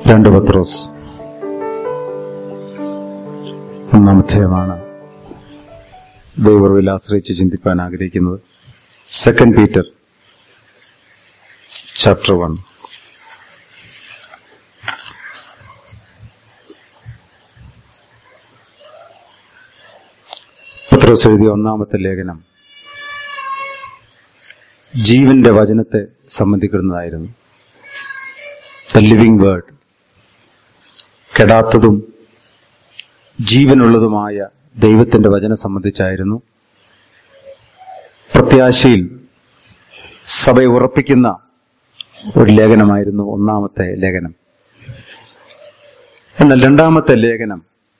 രണ്ട് പത്രോസ് ഒന്നാമധ്യായമാണ് ദൈവറിവിൽ ആശ്രയിച്ച് ചിന്തിപ്പാൻ ആഗ്രഹിക്കുന്നത് സെക്കൻഡ് പീറ്റർ ചാപ്റ്റർ വൺ പത്രോസ് എഴുതിയ ഒന്നാമത്തെ ലേഖനം ജീവന്റെ വചനത്തെ സംബന്ധിക്കുന്നതായിരുന്നു ദ ലിവിംഗ് വേർഡ് കെടാത്തതും ജീവനുള്ളതുമായ ദൈവത്തിന്റെ വചനം സംബന്ധിച്ചായിരുന്നു പ്രത്യാശയിൽ സഭയെ ഉറപ്പിക്കുന്ന ഒരു ലേഖനമായിരുന്നു ഒന്നാമത്തെ ലേഖനം എന്നാൽ രണ്ടാമത്തെ ലേഖനം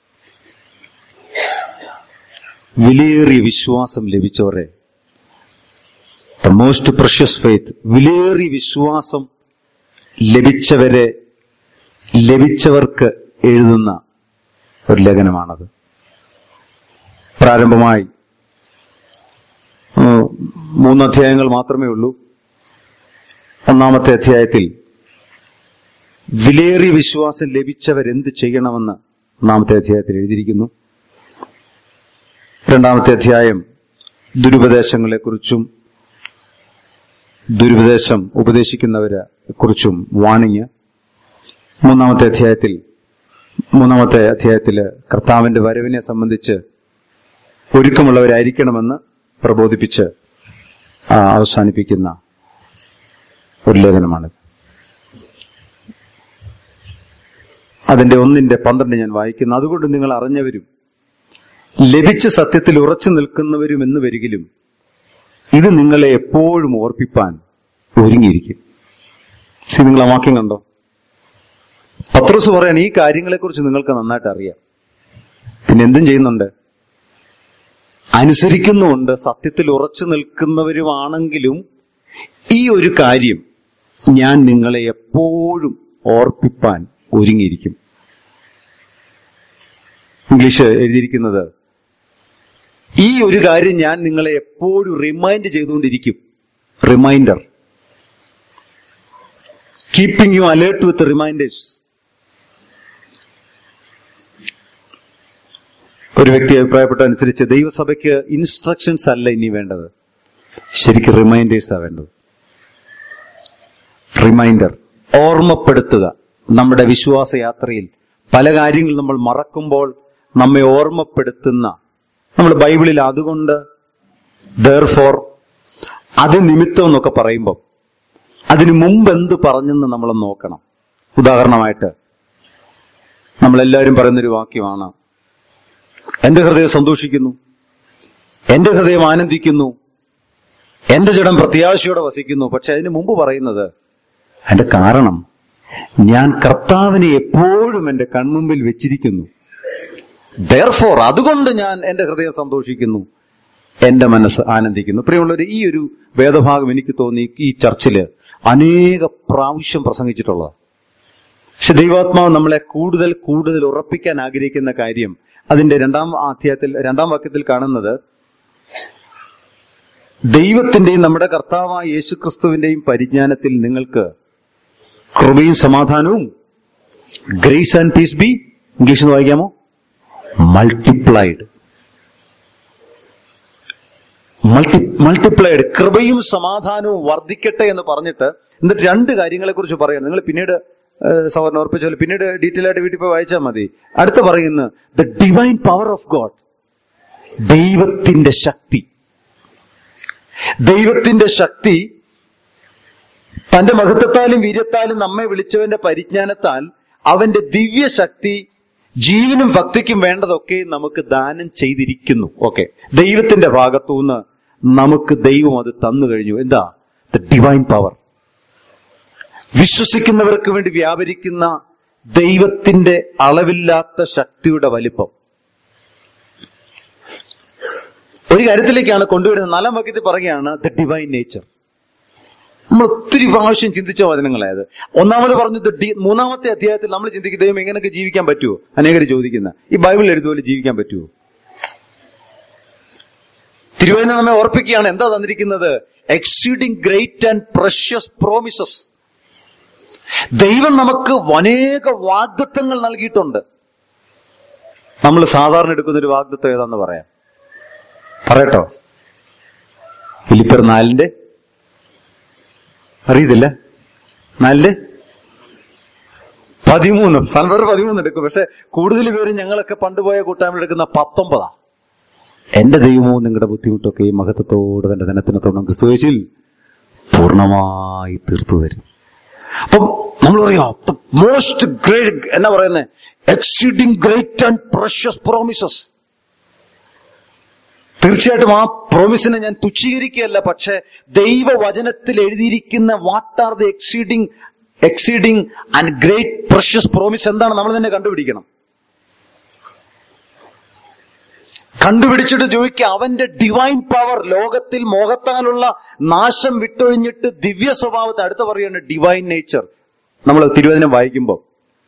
വിലയേറിയ വിശ്വാസം ലഭിച്ചവരെ ദ മോസ്റ്റ് പ്രഷ്യസ് ഫെയ്ത്ത് വിലയേറിയ വിശ്വാസം ലഭിച്ചവരെ ലഭിച്ചവർക്ക് എഴുതുന്ന ഒരു ലേഖനമാണത് പ്രാരംഭമായി ഉം, മൂന്ന് അധ്യായങ്ങൾ മാത്രമേ ഉള്ളൂ ഒന്നാമത്തെ അധ്യായത്തിൽ വിലയേറിയ വിശ്വാസം ലഭിച്ചവരെന്ത് ചെയ്യണമെന്ന് ഒന്നാമത്തെ അധ്യായത്തിൽ എഴുതിയിരിക്കുന്നു രണ്ടാമത്തെ അധ്യായം ദുരുപദേശങ്ങളെക്കുറിച്ചും ദുരുപദേശം ഉപദേശിക്കുന്നവരെ കുറിച്ചും വാണിങ് മൂന്നാമത്തെ അധ്യായത്തിൽ മൂന്നാമത്തെ അധ്യായത്തില് കർത്താവിന്റെ വരവിനെ സംബന്ധിച്ച് ഒരുക്കമുള്ളവരായിരിക്കണമെന്ന് പ്രബോധിപ്പിച്ച് ആ, അവസാനിപ്പിക്കുന്ന ഒരു ലേഖനമാണിത് അതിന്റെ ഒന്നിന്റെ പന്ത്രണ്ട് ഞാൻ വായിക്കുന്നു അതുകൊണ്ട് നിങ്ങൾ അറിഞ്ഞവരും ലഭിച്ച സത്യത്തിൽ ഉറച്ചു നിൽക്കുന്നവരും എന്ന് വരികിലും ഇത് നിങ്ങളെ എപ്പോഴും ഓർപ്പിപ്പാൻ ഒരുങ്ങിയിരിക്കും സി നിങ്ങൾ ആ വാക്യം കണ്ടോ പത്രോസ് പറയാൻ ഈ കാര്യങ്ങളെക്കുറിച്ച് നിങ്ങൾക്ക് നന്നായിട്ട് അറിയാം പിന്നെ എന്തും ചെയ്യുന്നുണ്ട് അനുസരിക്കുന്നുമുണ്ട് സത്യത്തിൽ ഉറച്ചു നിൽക്കുന്നവരുമാണെങ്കിലും ഈ ഒരു കാര്യം ഞാൻ നിങ്ങളെ എപ്പോഴും ഓർപ്പിപ്പാൻ ഒരുങ്ങിയിരിക്കും ഇംഗ്ലീഷ് എഴുതിയിരിക്കുന്നത് ഈ ഒരു കാര്യം ഞാൻ നിങ്ങളെ എപ്പോഴും റിമൈൻഡ് ചെയ്തുകൊണ്ടിരിക്കും reminder keeping you alert with reminders ഒരു വ്യക്തി അഭിപ്രായപ്പെട്ട അനുസരിച്ച് ദൈവസഭയ്ക്ക് ഇൻസ്ട്രക്ഷൻസ് അല്ല ഇനി വേണ്ടത് ശരിക്കും റിമൈൻഡേഴ്സാണ് വേണ്ടത് റിമൈൻഡർ ഓർമ്മപ്പെടുത്തുക നമ്മുടെ വിശ്വാസയാത്രയിൽ പല കാര്യങ്ങൾ നമ്മൾ മറക്കുമ്പോൾ നമ്മെ ഓർമ്മപ്പെടുത്തുന്ന നമ്മൾ ബൈബിളിൽ അതുകൊണ്ട് ദർ ഫോർ അത് നിമിത്തം എന്നൊക്കെ പറയുമ്പോൾ അതിനു മുമ്പ് എന്ത് പറഞ്ഞെന്ന് നമ്മൾ നോക്കണം ഉദാഹരണമായിട്ട് നമ്മളെല്ലാവരും പറയുന്നൊരു വാക്യമാണ് എന്റെ ഹൃദയം സന്തോഷിക്കുന്നു എന്റെ ഹൃദയം ആനന്ദിക്കുന്നു എന്റെ ജഡം പ്രത്യാശയോടെ വസിക്കുന്നു പക്ഷെ അതിന് മുമ്പ് പറയുന്നത് അതിന്റെ കാരണം ഞാൻ കർത്താവിനെ എപ്പോഴും എന്റെ കൺമുമ്പിൽ വെച്ചിരിക്കുന്നു ദർഫോർ അതുകൊണ്ട് ഞാൻ എന്റെ ഹൃദയം സന്തോഷിക്കുന്നു എന്റെ മനസ്സ് ആനന്ദിക്കുന്നു പ്രിയമുള്ളവർ ഈ ഒരു വേദഭാഗം എനിക്ക് തോന്നി ഈ ചർച്ചില് അനേക പ്രാവശ്യം പ്രസംഗിച്ചിട്ടുള്ളത് പക്ഷെ ദൈവാത്മാവ് നമ്മളെ കൂടുതൽ കൂടുതൽ ഉറപ്പിക്കാൻ ആഗ്രഹിക്കുന്ന കാര്യം അതിന്റെ രണ്ടാം അധ്യായത്തിൽ രണ്ടാം വാക്യത്തിൽ കാണുന്നത് ദൈവത്തിന്റെയും നമ്മുടെ കർത്താവായ യേശുക്രിസ്തുവിന്റെയും പരിജ്ഞാനത്തിൽ നിങ്ങൾക്ക് കൃപയും സമാധാനവും ഗ്രേസ് ആൻഡ് പീസ് ബി ഇംഗ്ലീഷ് വായിക്കാമോ മൾട്ടിപ്ലൈഡ് മൾട്ടി മൾട്ടിപ്ലൈഡ് കൃപയും സമാധാനവും വർദ്ധിക്കട്ടെ എന്ന് പറഞ്ഞിട്ട് എന്നിട്ട് രണ്ട് കാര്യങ്ങളെ കുറിച്ച് പറയണം നിങ്ങൾ പിന്നീട് സവർണ ഓർപ്പിച്ച പോലെ പിന്നീട് ഡീറ്റെയിൽ ആയിട്ട് വീട്ടിൽ പോയി വായിച്ചാൽ മതി അടുത്ത പറയുന്ന the divine power of God ദൈവത്തിന്റെ ശക്തി ദൈവത്തിന്റെ ശക്തി തന്റെ മഹത്വത്താലും വീര്യത്താലും നമ്മെ വിളിച്ചവന്റെ പരിജ്ഞാനത്താൽ അവന്റെ ദിവ്യ ശക്തി ജീവനും ഭക്തിക്കും വേണ്ടതൊക്കെ നമുക്ക് ദാനം ചെയ്തിരിക്കുന്നു ഓക്കെ ദൈവത്തിന്റെ ഭാഗത്തുനിന്ന് നമുക്ക് ദൈവം അത് തന്നു കഴിഞ്ഞു എന്താ ദ ഡിവൈൻ പവർ വിശ്വസിക്കുന്നവർക്ക് വേണ്ടി വ്യാപരിക്കുന്ന ദൈവത്തിന്റെ അളവില്ലാത്ത ശക്തിയുടെ വലിപ്പം ഒരു കാര്യത്തിലേക്കാണ് കൊണ്ടുവരുന്നത് നാലാം വാക്യത്തിൽ പറയുകയാണ് ദ ഡിവൈൻ നേച്ചർ നമ്മൾ ഒത്തിരി പ്രാവശ്യം ചിന്തിച്ച വചനങ്ങളായത് ഒന്നാമത് പറഞ്ഞു the di- മൂന്നാമത്തെ അധ്യായത്തിൽ നമ്മൾ ചിന്തിക്കും ദൈവം എങ്ങനെയൊക്കെ ജീവിക്കാൻ പറ്റുമോ അനേകർ ചോദിക്കുന്ന ഈ ബൈബിളിൽ എഴുതുപോലെ ജീവിക്കാൻ പറ്റുമോ തിരുവനന്തപുരം നമ്മെ ഓർപ്പിക്കുകയാണ് എന്താ തന്നിരിക്കുന്നത് exceeding great and precious promises ദൈവം നമുക്ക് അനേക വാഗ്ദത്വങ്ങൾ നൽകിയിട്ടുണ്ട് നമ്മൾ സാധാരണ എടുക്കുന്ന ഒരു വാഗ്ദത്വം ഏതാന്ന് പറയാം പറയട്ടോ ഫിലിപ്പർ നാലിന്റെ അറിയത്തില്ല നാലിന്റെ പതിമൂന്ന് സൽവർ പതിമൂന്ന് എടുക്കും പക്ഷെ കൂടുതൽ പേര് ഞങ്ങളൊക്കെ പണ്ടുപോയ കൂട്ടായ്മ എടുക്കുന്ന പത്തൊമ്പതാ എന്റെ ദൈവമോ നിങ്ങളുടെ ബുദ്ധിമുട്ടൊക്കെ ഈ മഹത്വത്തോട് തന്റെ ധനത്തിനത്തോടും ക്രിസ്തുവേശിൽ പൂർണ്ണമായി തീർത്തു തരും അപ്പം നമ്മൾ പറയാ മോസ്റ്റ് ഗ്രേറ്റ് എന്നാ പറയുന്നത് exceeding great and precious promises തീർച്ചയായിട്ടും ആ പ്രോമിസിനെ ഞാൻ തുച്ഛീകരിക്കുകയല്ല പക്ഷെ ദൈവവചനത്തിൽ എഴുതിയിരിക്കുന്ന what are the exceeding exceeding and great precious promise എന്താണ് നമ്മൾ തന്നെ കണ്ടുപിടിക്കണം കണ്ടുപിടിച്ചിട്ട് ചോദിക്കുക അവന്റെ ഡിവൈൻ പവർ ലോകത്തിൽ മോഹത്താലുള്ള നാശം വിട്ടൊഴിഞ്ഞിട്ട് ദിവ്യ സ്വഭാവത്തെ അടുത്ത പറയുകയാണ് ഡിവൈൻ നേച്ചർ നമ്മൾ തിരുവചനം വായിക്കുമ്പോൾ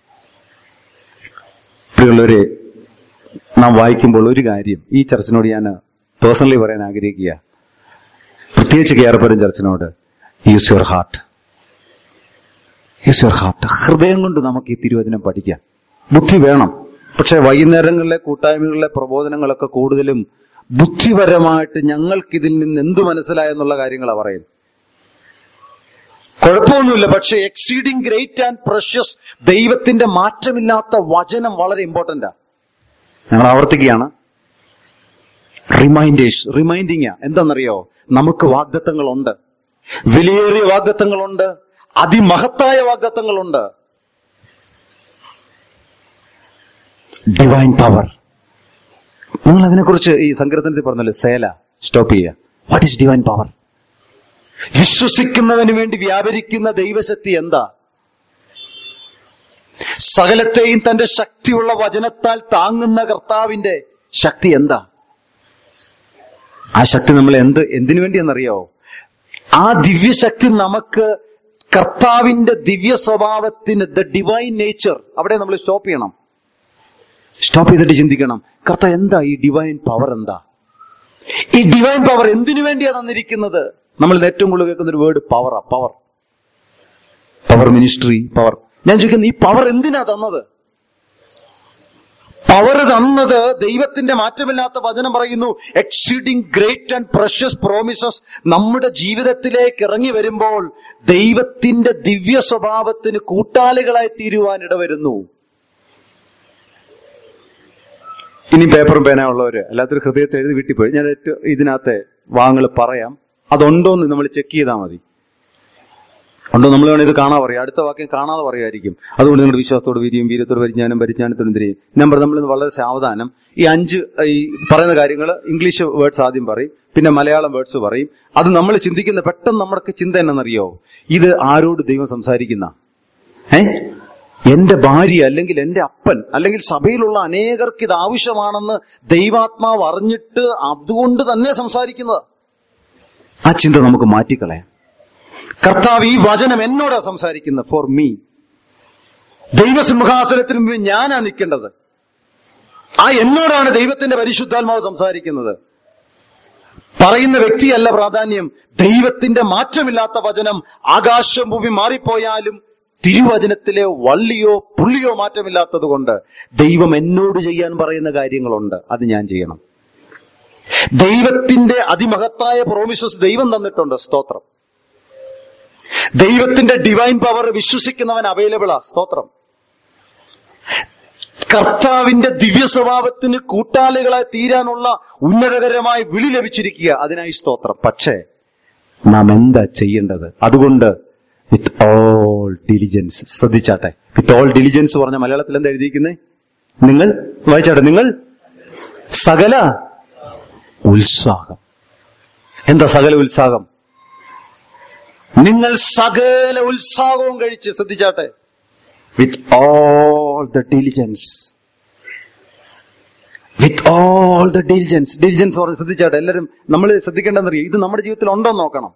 പ്രിയമുള്ളവരെ നാം വായിക്കുമ്പോൾ ഒരു കാര്യം ഈ ചർച്ചിനോട് ഞാൻ പേഴ്സണലി പറയാൻ ആഗ്രഹിക്കുക പ്രത്യേകിച്ച് കെയർപ്പരും ചർച്ചിനോട് use your heart use your heart ഹൃദയം കൊണ്ട് നമുക്ക് ഈ തിരുവചനം പഠിക്കാം ബുദ്ധി വേണം പക്ഷെ വൈകുന്നേരങ്ങളിലെ കൂട്ടായ്മകളിലെ പ്രബോധനങ്ങളൊക്കെ കൂടുതലും ബുദ്ധിപരമായിട്ട് ഞങ്ങൾക്കിതിൽ നിന്ന് എന്തു മനസ്സിലായെന്നുള്ള കാര്യങ്ങളാണ് പറയുന്നത് കുഴപ്പമൊന്നുമില്ല പക്ഷെ എക്സീഡിങ് ഗ്രേറ്റ് ആൻഡ് പ്രഷ്യസ് ദൈവത്തിന്റെ മാറ്റമില്ലാത്ത വചനം വളരെ ഇമ്പോർട്ടന്റാ ഞങ്ങൾ ആവർത്തിക്കുകയാണ് റിമൈൻഡേഴ്സ് റിമൈൻഡിങ് എന്താണെന്നറിയോ നമുക്ക് വാഗ്ദത്തങ്ങളുണ്ട് വിലയേറിയ വാഗ്ദത്തങ്ങളുണ്ട് അതിമഹത്തായ വാഗ്ദത്തങ്ങളുണ്ട് ഡിവൈൻ പവർ നിങ്ങൾ അതിനെക്കുറിച്ച് ഈ സങ്കീർത്തനത്തിൽ പറഞ്ഞല്ലോ സേല സ്റ്റോപ്പ് ചെയ്യുക വാട്ട് ഈസ് ഡിവൈൻ പവർ വിശ്വസിക്കുന്നവന് വേണ്ടി വ്യാപരിക്കുന്ന ദൈവശക്തി എന്താ സകലത്തെയും തന്റെ ശക്തിയുള്ള വചനത്താൽ താങ്ങുന്ന കർത്താവിന്റെ ശക്തി എന്താ ആ ശക്തി നമ്മൾ എന്ത് എന്തിനു വേണ്ടിയെന്നറിയോ ആ ദിവ്യശക്തി നമുക്ക് കർത്താവിന്റെ ദിവ്യ സ്വഭാവത്തിന് ദ ഡിവൈൻ നേച്ചർ അവിടെ നമ്മൾ സ്റ്റോപ്പ് ചെയ്യണം സ്റ്റോപ്പ് ചെയ്തിട്ട് ചിന്തിക്കണം കർത്താവ് എന്താ ഈ ഡിവൈൻ പവർ എന്താ ഈ ഡിവൈൻ പവർ എന്തിനു വേണ്ടിയാ തന്നിരിക്കുന്നത് നമ്മൾ ഇന്ന് ഏറ്റവും കൂടുതൽ കേൾക്കുന്ന ഒരു വേർഡ് പവറാ പവർ പവർ മിനിസ്ട്രി പവർ ഞാൻ ചോദിക്കുന്നത് ഈ പവർ എന്തിനാ തന്നത് പവർ തന്നത് ദൈവത്തിന്റെ മാറ്റമില്ലാത്ത വചനം പറയുന്നു exceeding great and precious promises നമ്മുടെ ജീവിതത്തിലേക്ക് ഇറങ്ങി വരുമ്പോൾ ദൈവത്തിന്റെ ദിവ്യ സ്വഭാവത്തിന് കൂട്ടാളികളായി തീരുവാൻ ഇടവരുന്നു ഇനി പേപ്പറും പേന ഉള്ളവര് അല്ലാത്തൊരു ഹൃദയത്തെ എഴുതി വീട്ടിൽ പോയി ഞാൻ ഏറ്റവും ഇതിനകത്തെ വാങ്ങൾ പറയാം അതുണ്ടോന്ന് നമ്മൾ ചെക്ക് ചെയ്താൽ മതി ഉണ്ടോ നമ്മൾ വേണം ഇത് കാണാൻ പറയാം അടുത്ത വാക്യം കാണാതെ പറയുമായിരിക്കും അതുകൊണ്ട് നിങ്ങളുടെ വിശ്വാസത്തോട് വിരിയും വീരത്തോട് പരിജ്ഞാനം പരിജ്ഞാനത്തോടും തിരിയും നമ്പർ നമ്മൾ ഇന്ന് വളരെ സാവധാനം ഈ അഞ്ച് ഈ പറയുന്ന കാര്യങ്ങൾ ഇംഗ്ലീഷ് വേർഡ്സ് ആദ്യം പറയും പിന്നെ മലയാളം വേർഡ്സ് പറയും അത് നമ്മൾ ചിന്തിക്കുന്ന പെട്ടെന്ന് നമ്മുടെ ചിന്ത എന്നറിയോ ഇത് ആരോട് ദൈവം സംസാരിക്കുന്ന ഏ എന്റെ ഭാര്യ അല്ലെങ്കിൽ എന്റെ അപ്പൻ അല്ലെങ്കിൽ സഭയിലുള്ള അനേകർക്ക് ഇത് ആവശ്യമാണെന്ന് ദൈവാത്മാവ് അറിഞ്ഞിട്ട് അതുകൊണ്ട് തന്നെ സംസാരിക്കുന്നത് ആ ചിന്ത നമുക്ക് മാറ്റിക്കളയാം കർത്താവ് ഈ വചനം എന്നോടാ സംസാരിക്കുന്നത് ഫോർ മീ ദൈവസിംഹാസനത്തിന് മുമ്പിൽ ഞാനാ നിൽക്കേണ്ടത് ആ എന്നോടാണ് ദൈവത്തിന്റെ പരിശുദ്ധാത്മാവ് സംസാരിക്കുന്നത് പറയുന്ന വ്യക്തിയല്ല പ്രാധാന്യം ദൈവത്തിന്റെ മാറ്റമില്ലാത്ത വചനം ആകാശം ഭൂമി മാറിപ്പോയാലും തിരുവചനത്തിലെ വള്ളിയോ പുള്ളിയോ മാറ്റമില്ലാത്തത് കൊണ്ട് ദൈവം എന്നോട് ചെയ്യാൻ പറയുന്ന കാര്യങ്ങളുണ്ട് അത് ഞാൻ ചെയ്യണം ദൈവത്തിന്റെ അതിമഹത്തായ പ്രോമിസസ് ദൈവം തന്നിട്ടുണ്ട് സ്തോത്രം ദൈവത്തിന്റെ ഡിവൈൻ പവർ വിശ്വസിക്കുന്നവൻ അവൈലബിളാ സ്തോത്രം കർത്താവിന്റെ ദിവ്യ സ്വഭാവത്തിന് കൂട്ടാളികളായി തീരാനുള്ള ഉന്നതകരമായ വിളി ലഭിച്ചിരിക്കുക അതിനായി സ്തോത്രം പക്ഷേ നാം എന്താ ചെയ്യേണ്ടത് അതുകൊണ്ട് വിത്ത് ഓൾ ഡിലിജൻസ് ശ്രദ്ധിച്ചാട്ടെ വിത്ത് ഓൾ ഡിലിജൻസ് പറഞ്ഞ മലയാളത്തിൽ എന്താ എഴുതിയിരിക്കുന്നത് നിങ്ങൾ വായിച്ചാട്ടെ നിങ്ങൾ സകല ഉത്സാഹം എന്താ സകല ഉത്സാഹം നിങ്ങൾ സകല ഉത്സാഹവും കഴിച്ച് ശ്രദ്ധിച്ചാട്ടെ with all the diligence with all the diligence diligence പറഞ്ഞ് ശ്രദ്ധിച്ചാട്ടെ എല്ലാവരും നമ്മൾ ശ്രദ്ധിക്കേണ്ടെന്നറിയാം ഇത് നമ്മുടെ ജീവിതത്തിൽ ഉണ്ടോ എന്ന് നോക്കണം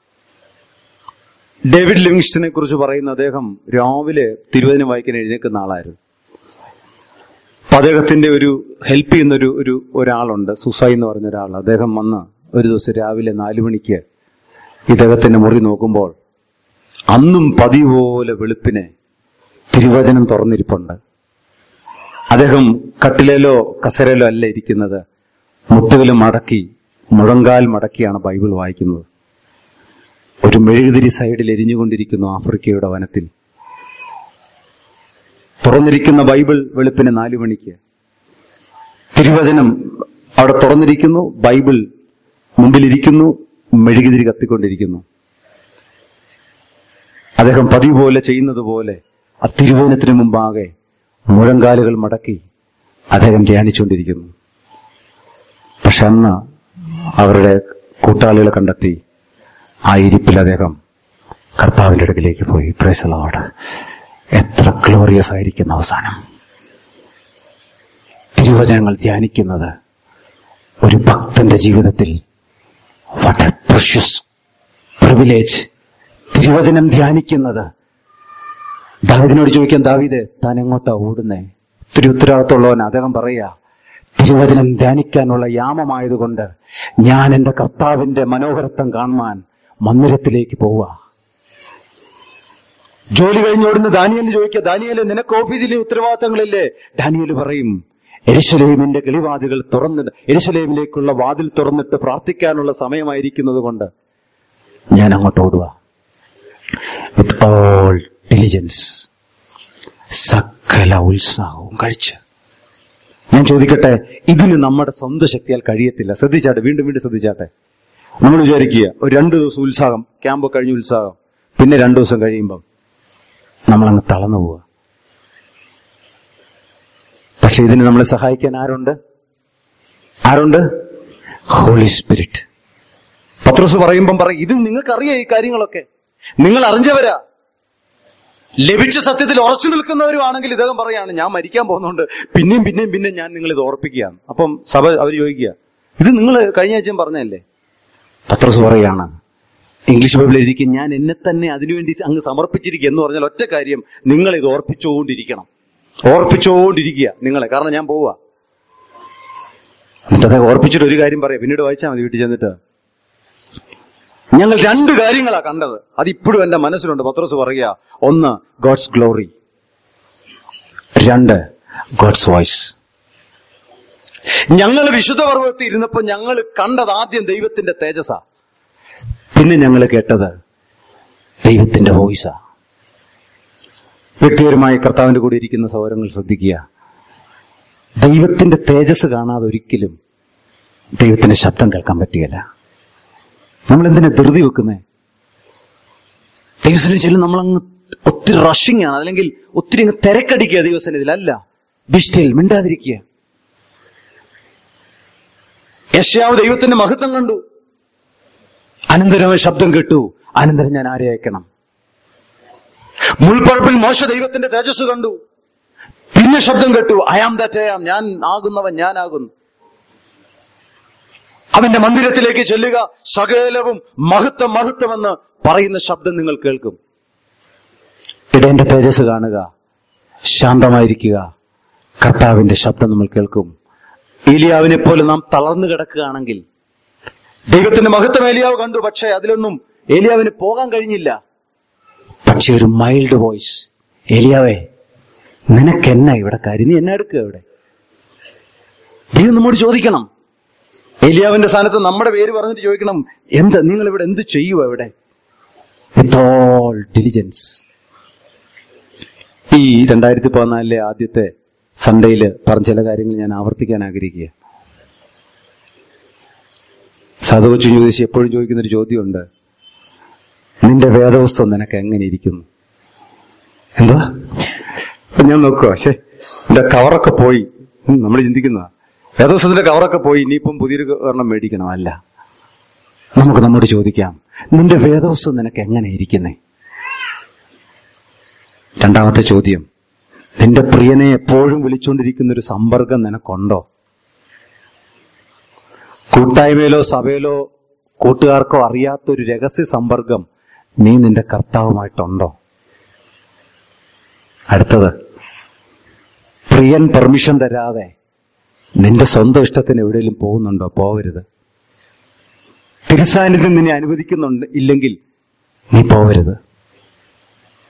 ഡേവിഡ് ലിവിങ്സ്റ്റനെ കുറിച്ച് പറയുന്ന അദ്ദേഹം രാവിലെ തിരുവചനം വായിക്കാൻ എഴുന്നേക്കുന്ന ആളായിരുന്നു അപ്പൊ അദ്ദേഹത്തിന്റെ ഒരു ഹെൽപ്പ് ചെയ്യുന്ന ഒരു ഒരു ഒരാളുണ്ട് സുസായി എന്ന് പറഞ്ഞ ഒരാൾ അദ്ദേഹം വന്ന് ഒരു ദിവസം രാവിലെ നാലു മണിക്ക് ഇദ്ദേഹത്തിന്റെ മുറി നോക്കുമ്പോൾ അന്നും പതിവ് പോലെ വെളുപ്പിനെ തിരുവചനം തുറന്നിരിപ്പുണ്ട് അദ്ദേഹം കട്ടിലേലോ കസരയിലോ അല്ല ഇരിക്കുന്നത് മുട്ടുകൾ മടക്കി മുഴങ്കാൽ മടക്കിയാണ് ബൈബിൾ വായിക്കുന്നത് ഒരു മെഴുകുതിരി സൈഡിൽ എരിഞ്ഞുകൊണ്ടിരിക്കുന്നു ആഫ്രിക്കയുടെ വനത്തിൽ തുറന്നിരിക്കുന്ന ബൈബിൾ വെളുപ്പിന് നാലു മണിക്ക് തിരുവചനം അവിടെ തുറന്നിരിക്കുന്നു ബൈബിൾ മുമ്പിലിരിക്കുന്നു മെഴുകുതിരി കത്തിക്കൊണ്ടിരിക്കുന്നു അദ്ദേഹം പതിവ് പോലെ ചെയ്യുന്നത് പോലെ ആ തിരുവചനത്തിന് മുമ്പാകെ മുഴങ്കാലുകൾ മടക്കി അദ്ദേഹം ധ്യാനിച്ചുകൊണ്ടിരിക്കുന്നു പക്ഷെ അന്ന് അവരുടെ കൂട്ടാളികളെ കണ്ടെത്തി ആ ഇരിപ്പിൽ അദ്ദേഹം കർത്താവിന്റെ അടുക്കിലേക്ക് പോയി പ്രേസലോട് എത്ര ഗ്ലോറിയസ് ആയിരിക്കുന്ന അവസാനം തിരുവചനങ്ങൾ ധ്യാനിക്കുന്നത് ഒരു ഭക്തന്റെ ജീവിതത്തിൽ വാട്ട് എ പ്രഷ്യസ് പ്രിവിലേജ് തിരുവചനം ധ്യാനിക്കുന്നത് ദാവിദിനോട് ചോദിക്കാൻ ദാവിദ് താൻ എങ്ങോട്ടാ ഓടുന്നേ ഒത്തിരി ഉത്തരവാദിത്തമുള്ളവൻ അദ്ദേഹം പറയാ തിരുവചനം ധ്യാനിക്കാനുള്ള യാമമായതുകൊണ്ട് ഞാൻ എന്റെ കർത്താവിന്റെ മനോഹരത്വം കാണുവാൻ മന്ദിരത്തിലേക്ക് പോവുക ജോലി കഴിഞ്ഞോടുന്ന ദാനിയലിന് ചോദിക്കുക ദാനിയല് നിനക്ക് ഓഫീസിലെ ഉത്തരവാദിത്തങ്ങളില്ലേ ദാനിയല് പറയും എരിശലേമിന്റെ കിളിവാതികൾ തുറന്നിട്ട് എരിശലേമിലേക്കുള്ള വാതിൽ തുറന്നിട്ട് പ്രാർത്ഥിക്കാനുള്ള സമയമായിരിക്കുന്നത് കൊണ്ട് ഞാൻ അങ്ങോട്ട് ഓടുക വിത്ത് ഓൾ ഡിലിജൻസ് സകല ഉത്സാഹവും കഴിച്ച് ഞാൻ ചോദിക്കട്ടെ ഇതിന് നമ്മുടെ സ്വന്തം ശക്തിയാൽ കഴിയത്തില്ല ശ്രദ്ധിച്ചാട്ടെ വീണ്ടും വീണ്ടും ശ്രദ്ധിച്ചാട്ടെ നമ്മൾ വിചാരിക്കുക ഒരു രണ്ടു ദിവസം ഉത്സാഹം ക്യാമ്പ് കഴിഞ്ഞ് ഉത്സാഹം പിന്നെ രണ്ടു ദിവസം കഴിയുമ്പം നമ്മളങ്ങ് തളർന്നു പോവുക പക്ഷെ ഇതിന് നമ്മളെ സഹായിക്കാൻ ആരുണ്ട് ആരുണ്ട് ഹോളി സ്പിരിറ്റ് പത്രോസ് പറയുമ്പം പറയും ഇത് നിങ്ങൾക്കറിയാം ഈ കാര്യങ്ങളൊക്കെ നിങ്ങൾ അറിഞ്ഞവരാ ലഭിച്ച സത്യത്തിൽ ഉറച്ചു നിൽക്കുന്നവരുമാണെങ്കിൽ ഇദ്ദേഹം പറയാണ് ഞാൻ മരിക്കാൻ പോകുന്നുണ്ട് പിന്നെയും പിന്നെയും പിന്നെ ഞാൻ നിങ്ങൾ ഇത് ഓർപ്പിക്കുകയാണ് അപ്പം സഭ അവർ ചോദിക്കുക ഇത് നിങ്ങൾ കഴിഞ്ഞ ആഴ്ചയും പറഞ്ഞതല്ലേ പത്രോസ് പറയാണ് ഇംഗ്ലീഷ് ബൈബിൾ എഴുതിക്കും ഞാൻ എന്നെ തന്നെ അതിനുവേണ്ടി അങ്ങ് സമർപ്പിച്ചിരിക്കുക എന്ന് പറഞ്ഞാൽ ഒറ്റ കാര്യം നിങ്ങൾ ഇത് ഓർപ്പിച്ചുകൊണ്ടിരിക്കണം ഓർപ്പിച്ചുകൊണ്ടിരിക്കുക നിങ്ങളെ കാരണം ഞാൻ പോവുക എന്നിട്ട് അദ്ദേഹം ഓർപ്പിച്ചിട്ട് ഒരു കാര്യം പറയാം പിന്നീട് വായിച്ചാൽ മതി വീട്ടിൽ ചെന്നിട്ട് ഞങ്ങൾ രണ്ട് കാര്യങ്ങളാ കണ്ടത് അതിപ്പോഴും എന്റെ മനസ്സിലുണ്ട് പത്രോസ് പറയുക ഒന്ന് ഗോഡ്സ് ഗ്ലോറി രണ്ട് ഗോഡ്സ് വോയിസ് ഞങ്ങൾ വിശുദ്ധ പർവ്വതത്തിൽ ഇരുന്നപ്പോൾ ഞങ്ങൾ കണ്ടത് ആദ്യം ദൈവത്തിന്റെ തേജസ്സാ പിന്നെ ഞങ്ങൾ കേട്ടത് ദൈവത്തിന്റെ വോയിസാ വ്യക്തിപരമായി കർത്താവിന്റെ കൂടെ ഇരിക്കുന്ന സൗരങ്ങൾ ശ്രദ്ധിക്കുക ദൈവത്തിന്റെ തേജസ് കാണാതെ ഒരിക്കലും ദൈവത്തിന്റെ ശബ്ദം കേൾക്കാൻ പറ്റുകയില്ല നമ്മൾ എന്തിനാ ധൃതി വെക്കുന്നേ ദൈവസന്നിധിയിൽ നമ്മളങ്ങ് ഒത്തിരി റഷിംഗ് ആണ് അല്ലെങ്കിൽ ഒത്തിരി അങ്ങ് തിരക്കടിക്കുക ദൈവസന്നിധിയിൽ അല്ല ബിസ്റ്റിൽ മിണ്ടാതിരിക്കുക യശ്യാവ് ദൈവത്തിന്റെ മഹത്വം കണ്ടു അനന്തരം ശബ്ദം കേട്ടു അനന്തരം ഞാൻ ആരെ അയക്കണം മുൾപ്പറപ്പിൽ മോശ ദൈവത്തിന്റെ തേജസ് കണ്ടു പിന്നെ ശബ്ദം കേട്ടു അയാം ദാറ്റയാം ഞാൻ ആകുന്നവൻ ഞാനാകുന്നു അവന്റെ മന്ദിരത്തിലേക്ക് ചെല്ലുക സകലവും മഹത്വം മഹത്വമെന്ന് പറയുന്ന ശബ്ദം നിങ്ങൾ കേൾക്കും ഇടേന്റെ തേജസ് കാണുക ശാന്തമായിരിക്കുക കർത്താവിന്റെ ശബ്ദം നമ്മൾ കേൾക്കും ഏലിയാവിനെ പോലെ നാം തളർന്നു കിടക്കുകയാണെങ്കിൽ ദൈവത്തിന്റെ മഹത്വം ഏലിയാവ് കണ്ടു പക്ഷേ അതിലൊന്നും ഏലിയാവിന് പോകാൻ കഴിഞ്ഞില്ല പക്ഷെ ഒരു മൈൽഡ് വോയിസ് ഏലിയാവേ നിനക്കെന്നാ ഇവിടെ കാര്യം നീ എന്നെ എടുക്കുക ഇവിടെ ദൈവം നമ്മോട് ചോദിക്കണം ഏലിയാവിന്റെ സ്ഥാനത്ത് നമ്മുടെ പേര് പറഞ്ഞിട്ട് ചോദിക്കണം എന്ത് നിങ്ങൾ ഇവിടെ എന്ത് ചെയ്യുക ഇവിടെ വിത്ത് ഓൾ ഡിലിജൻസ് ഈ രണ്ടായിരത്തി പതിനാലിലെ ആദ്യത്തെ സൺഡേയിൽ പറഞ്ഞ ചില കാര്യങ്ങൾ ഞാൻ ആവർത്തിക്കാൻ ആഗ്രഹിക്കുക സാധുവച്ചു ചോദിച്ച് എപ്പോഴും ചോദിക്കുന്ന ഒരു ചോദ്യമുണ്ട് നിന്റെ വേദവസ്തം നിനക്ക് എങ്ങനെ ഇരിക്കുന്നു എന്താ അപ്പൊ ഞാൻ നോക്കുക ശേ എന്റെ കവറൊക്കെ പോയി നമ്മൾ ചിന്തിക്കുന്ന വേദവസ്തത്തിന്റെ കവറൊക്കെ പോയി ഇനിയിപ്പം പുതിയൊരു ഒരെണ്ണം മേടിക്കണം അല്ല നമുക്ക് നമ്മോട് ചോദിക്കാം നിന്റെ വേദവസ്തു നിനക്ക് എങ്ങനെ ഇരിക്കുന്നേ രണ്ടാമത്തെ ചോദ്യം നിന്റെ പ്രിയനെ എപ്പോഴും വിളിച്ചുകൊണ്ടിരിക്കുന്ന ഒരു സമ്പർക്കം നിനക്കുണ്ടോ കൂട്ടായ്മയിലോ സഭയിലോ കൂട്ടുകാർക്കോ അറിയാത്ത ഒരു രഹസ്യ സമ്പർക്കം നീ നിന്റെ കർത്താവുമായിട്ടുണ്ടോ അടുത്തത് പ്രിയൻ പെർമിഷൻ തരാതെ നിന്റെ സ്വന്തം ഇഷ്ടത്തിന് എവിടെയെങ്കിലും പോകുന്നുണ്ടോ പോവരുത് തിരുസാന്നിധ്യം നിന്നെ അനുവദിക്കുന്നുണ്ട് ഇല്ലെങ്കിൽ നീ പോവരുത്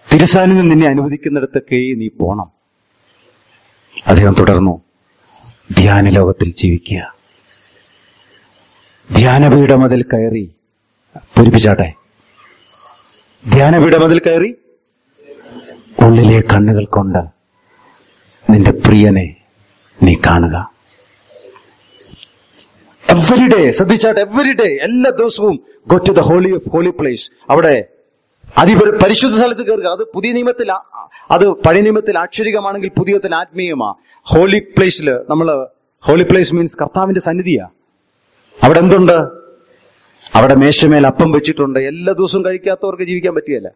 തിരുസാന്നിധ്യം നിന്നെ അനുവദിക്കുന്നിടത്തൊക്കെ നീ പോണം അദ്ദേഹം തുടർന്നു ധ്യാന ലോകത്തിൽ ജീവിക്കുക ധ്യാനപീഠമതിൽ കയറി പൂരിപ്പിച്ചാട്ടെ ധ്യാനപീഠമതിൽ കയറി ഉള്ളിലെ കണ്ണുകൾ കൊണ്ട് നിന്റെ പ്രിയനെ നീ കാണുക എവറി ഡേ ശ്രദ്ധിച്ചാട്ടെ എവറി ഡേ എല്ലാ ദിവസവും go to the holy holy place അവിടെ അതിപരി പരിശുദ്ധ സ്ഥലത്ത് കയറുക അത് പുതിയ നിയമത്തിൽ ആ- അത് പഴയ നിയമത്തിൽ ആക്ഷരികമാണെങ്കിൽ പുതിയ നിയമത്തിൽ ആത്മീയമാ ഹോളി പ്ലേസിൽ നമ്മൾ ഹോളി പ്ലേസ് മീൻസ് കർത്താവിന്റെ സന്നിധിയാ അവിടെ എന്തുണ്ട് അവിടെ മേശമേൽ അപ്പം വെച്ചിട്ടുണ്ട് എല്ലാ ദിവസവും കഴിക്കാത്തവർക്ക് ജീവിക്കാൻ പറ്റുകയില്ല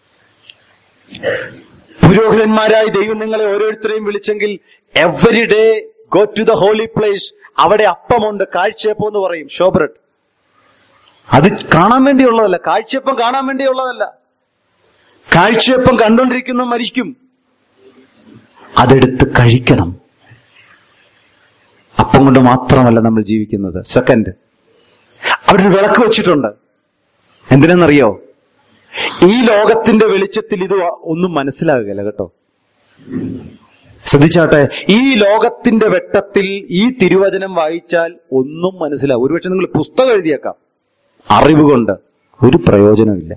പുരോഹിതന്മാരായി ദൈവം നിങ്ങളെ ഓരോരുത്തരെയും വിളിച്ചെങ്കിൽ every day go to the holy place അവിടെ അപ്പമുണ്ട് കാഴ്ചയപ്പം എന്ന് പറയും ഷോബ്രഡ് അത് കാണാൻ വേണ്ടിയുള്ളതല്ല കാഴ്ചയപ്പം കാണാൻ വേണ്ടിയുള്ളതല്ല കാഴ്ചയപ്പം കണ്ടുകൊണ്ടിരിക്കുന്ന മരിക്കും അതെടുത്ത് കഴിക്കണം അപ്പം കൊണ്ട് മാത്രമല്ല നമ്മൾ ജീവിക്കുന്നത് സെക്കൻഡ് അവിടെ ഒരു വിളക്ക് വെച്ചിട്ടുണ്ട് എന്തിനെന്നറിയോ ഈ ലോകത്തിന്റെ വെളിച്ചത്തിൽ ഇത് ഒന്നും മനസ്സിലാകുകയില്ല കേട്ടോ ശ്രദ്ധിച്ചാട്ടെ ഈ ലോകത്തിന്റെ വെട്ടത്തിൽ ഈ തിരുവചനം വായിച്ചാൽ ഒന്നും മനസ്സിലാവും ഒരുപക്ഷെ നിങ്ങൾ പുസ്തകം എഴുതിയേക്കാം അറിവ് കൊണ്ട് ഒരു പ്രയോജനമില്ല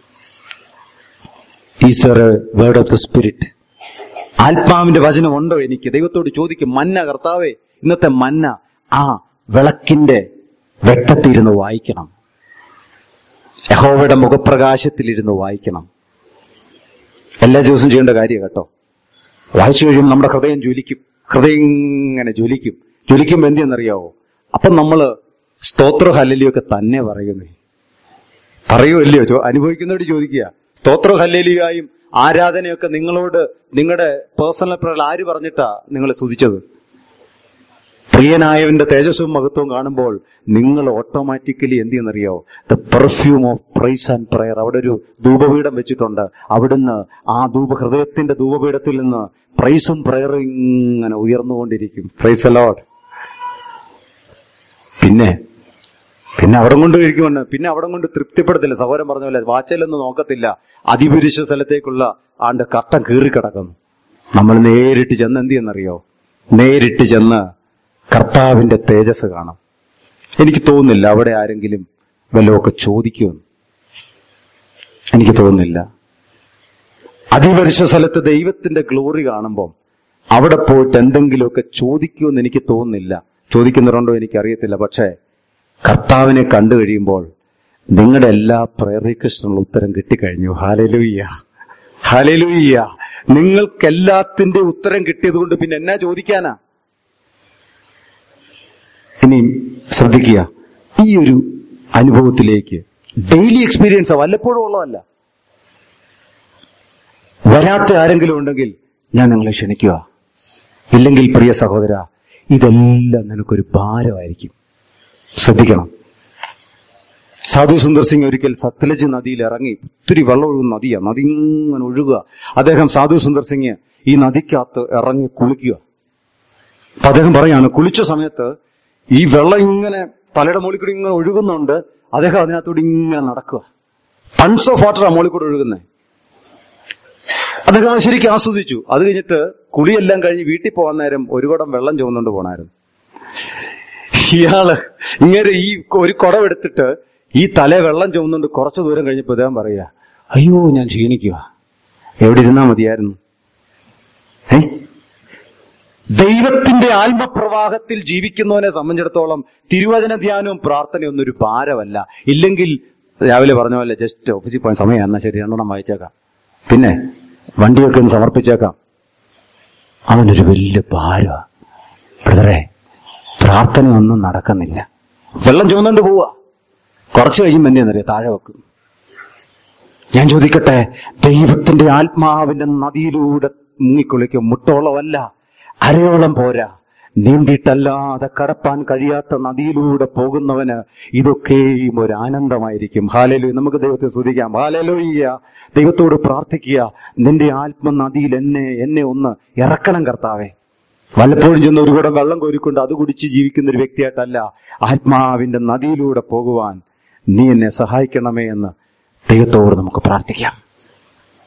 is word of the spirit ആത്മാവിന്റെ വചനം ഉണ്ടോ എനിക്ക് ദൈവത്തോട് ചോദിക്കും മന്ന കർത്താവേ ഇന്നത്തെ മന്ന ആ വിളക്കിന്റെ വെട്ടത്തിരുന്ന് വായിക്കണം യഹോവയുടെ മുഖപ്രകാശത്തിലിരുന്ന് വായിക്കണം എല്ലാ ദിവസവും ചെയ്യേണ്ട കാര്യം കേട്ടോ വായിച്ചു കഴിയുമ്പോൾ നമ്മുടെ ഹൃദയം ജ്വലിക്കും ഹൃദയം ഇങ്ങനെ ജ്വലിക്കും ജ്വലിക്കുമ്പോൾ എന്തെന്നറിയാവോ അപ്പം നമ്മള് സ്തോത്ര ഹല്ലലിയൊക്കെ തന്നെ പറയുന്നേ പറയോ ഇല്ലയോ ചോ- അനുഭവിക്കുന്നവരോട് ചോദിക്കുക സ്തോത്ര ഹല്ലലിയായും ആരാധനയൊക്കെ നിങ്ങളോട് നിങ്ങളുടെ പേഴ്സണൽ പ്രയർ ആര് പറഞ്ഞിട്ടാ നിങ്ങളെ സ്തുതിച്ചത് പ്രിയനായവന്റെ തേജസ്സും മഹത്വവും കാണുമ്പോൾ നിങ്ങൾ ഓട്ടോമാറ്റിക്കലി എന്ത് ചെയ്യുന്നറിയോ the perfume of praise and prayer അവിടെ ഒരു ധൂപപീഠം വെച്ചിട്ടുണ്ട് അവിടുന്ന് ആ ധൂപ ഹൃദയത്തിന്റെ ധൂപപീഠത്തിൽ നിന്ന് പ്രൈസും പ്രയറും ഇങ്ങനെ ഉയർന്നുകൊണ്ടിരിക്കും പ്രൈസ് അലോഡ് പിന്നെ പിന്നെ അവിടെ കൊണ്ട് കഴിക്കുമെന്ന് പിന്നെ അവിടെ കൊണ്ട് തൃപ്തിപ്പെടത്തില്ല സഹോദരൻ പറഞ്ഞ പോലെ വാച്ചലൊന്നും നോക്കത്തില്ല അതിപുരുഷ സ്ഥലത്തേക്കുള്ള ആണ്ട് കട്ടം കീറിക്കിടക്കുന്നു നമ്മൾ നേരിട്ട് ചെന്ന് എന്ത് ചെയ്യുന്നറിയോ നേരിട്ട് ചെന്ന് കർത്താവിന്റെ തേജസ് കാണാം എനിക്ക് തോന്നുന്നില്ല അവിടെ ആരെങ്കിലും വല്ലതൊക്കെ ചോദിക്കുമെന്ന് എനിക്ക് തോന്നുന്നില്ല അതിപരിശ സ്ഥലത്ത് ദൈവത്തിന്റെ ഗ്ലോറി കാണുമ്പോൾ അവിടെ പോയിട്ട് എന്തെങ്കിലുമൊക്കെ ചോദിക്കുമെന്ന് എനിക്ക് തോന്നുന്നില്ല ചോദിക്കുന്നവരുണ്ടോ എനിക്കറിയത്തില്ല പക്ഷേ കർത്താവിനെ കണ്ടു കഴിയുമ്പോൾ നിങ്ങളുടെ എല്ലാ പ്രയർ റിക്വസ്റ്റിനുള്ള ഉത്തരം കിട്ടിക്കഴിഞ്ഞു ഹാലലുയ്യ ഹാലലുയ്യ നിങ്ങൾക്ക് എല്ലാത്തിന്റെ ഉത്തരം കിട്ടിയത് കൊണ്ട് പിന്നെ എന്നാ ചോദിക്കാനാ ഇനി ശ്രദ്ധിക്കുക ഈ ഒരു അനുഭവത്തിലേക്ക് ഡെയിലി എക്സ്പീരിയൻസ് വല്ലപ്പോഴും ഉള്ളതല്ല വരാത്ത ആരെങ്കിലും ഉണ്ടെങ്കിൽ ഞാൻ നിങ്ങളെ ക്ഷണിക്കുക ഇല്ലെങ്കിൽ പ്രിയ സഹോദര ഇതെല്ലാം നിനക്കൊരു ഭാരമായിരിക്കും ശ്രദ്ധിക്കണം സാധു സുന്ദർ സിംഗ് ഒരിക്കൽ സത്ലജ് നദിയിൽ ഇറങ്ങി ഒത്തിരി വെള്ളം ഒഴുകുന്ന നദിയാ നദി ഇങ്ങനെ ഒഴുകുക അദ്ദേഹം സാധു സുന്ദർ സിംഗ് ഈ നദിക്കകത്ത് ഇറങ്ങി കുളിക്കുക അപ്പൊ അദ്ദേഹം പറയാണ് കുളിച്ച സമയത്ത് ഈ വെള്ളം ഇങ്ങനെ തലയുടെ മുകളിൽ കൂടി ഇങ്ങനെ ഒഴുകുന്നുണ്ട് അദ്ദേഹം അതിനകത്തൂടെ ഇങ്ങനെ നടക്കുക ടൺസ് ഓഫ് വാട്ടർ ആ മുകളിൽ കൂടെ ഒഴുകുന്നത് അദ്ദേഹം അത് ശരിക്കും ആസ്വദിച്ചു അത് കഴിഞ്ഞിട്ട് കുളിയെല്ലാം കഴിഞ്ഞ് വീട്ടിൽ പോകാൻ നേരം ഒരു കുടം വെള്ളം ചുമന്നുകൊണ്ട് പോണായിരുന്നു ഇയാള് ഇങ്ങനെ ഈ ഒരു കുടം എടുത്തിട്ട് ഈ തല വെള്ളം ചുമന്നുകൊണ്ട് കുറച്ചു ദൂരം കഴിഞ്ഞപ്പോ അദ്ദേഹം പറയാ അയ്യോ ഞാൻ ക്ഷീണിക്കുക എവിടെ ഇരുന്നാ മതിയായിരുന്നു ഏ ദൈവത്തിന്റെ ആത്മപ്രവാഹത്തിൽ ജീവിക്കുന്നവനെ സംബന്ധിച്ചിടത്തോളം തിരുവചന ധ്യാനവും പ്രാർത്ഥനയും ഒന്നും ഒരു ഭാരമല്ല ഇല്ലെങ്കിൽ രാവിലെ പറഞ്ഞ പോലെ ജസ്റ്റ് ഓഫീസിൽ പോയ സമയം എന്നാ ശരി രണ്ടെണ്ണം വായിച്ചേക്കാം പിന്നെ വണ്ടിയൊക്കെ ഒന്ന് സമർപ്പിച്ചേക്കാം അവനൊരു വലിയ ഭാരമാ ബ്രദറെ പ്രാർത്ഥന ഒന്നും നടക്കുന്നില്ല വെള്ളം ചുമന്നുകൊണ്ട് പോവാ കുറച്ച് കഴിയുമ്പോൾ എന്തെന്നറിയാം താഴെ വെക്കും ഞാൻ ചോദിക്കട്ടെ ദൈവത്തിന്റെ ആത്മാവിന്റെ നദിയിലൂടെ മുങ്ങിക്കുളിക്കും മുട്ടോളമല്ല അരയോളം പോരാ നീണ്ടിട്ടല്ലാതെ കടപ്പാൻ കഴിയാത്ത നദിയിലൂടെ പോകുന്നവന് ഇതൊക്കെയും ഒരു ആനന്ദമായിരിക്കും ഹാലലു നമുക്ക് ദൈവത്തെ സ്തുതിക്കാം ഹാലലോയ്യ ദൈവത്തോട് പ്രാർത്ഥിക്കുക നിന്റെ ആത്മനദിയിൽ എന്നെ എന്നെ ഒന്ന് ഇറക്കണം കർത്താവേ വല്ലപ്പോഴും ചെന്ന് ഒരു കൂടെ വെള്ളം കോരിക്കൊണ്ട് അത് കുടിച്ച് ജീവിക്കുന്ന ഒരു വ്യക്തിയായിട്ടല്ല ആത്മാവിന്റെ നദിയിലൂടെ പോകുവാൻ നീ എന്നെ സഹായിക്കണമേ എന്ന് ദൈവത്തോട് നമുക്ക് പ്രാർത്ഥിക്കാം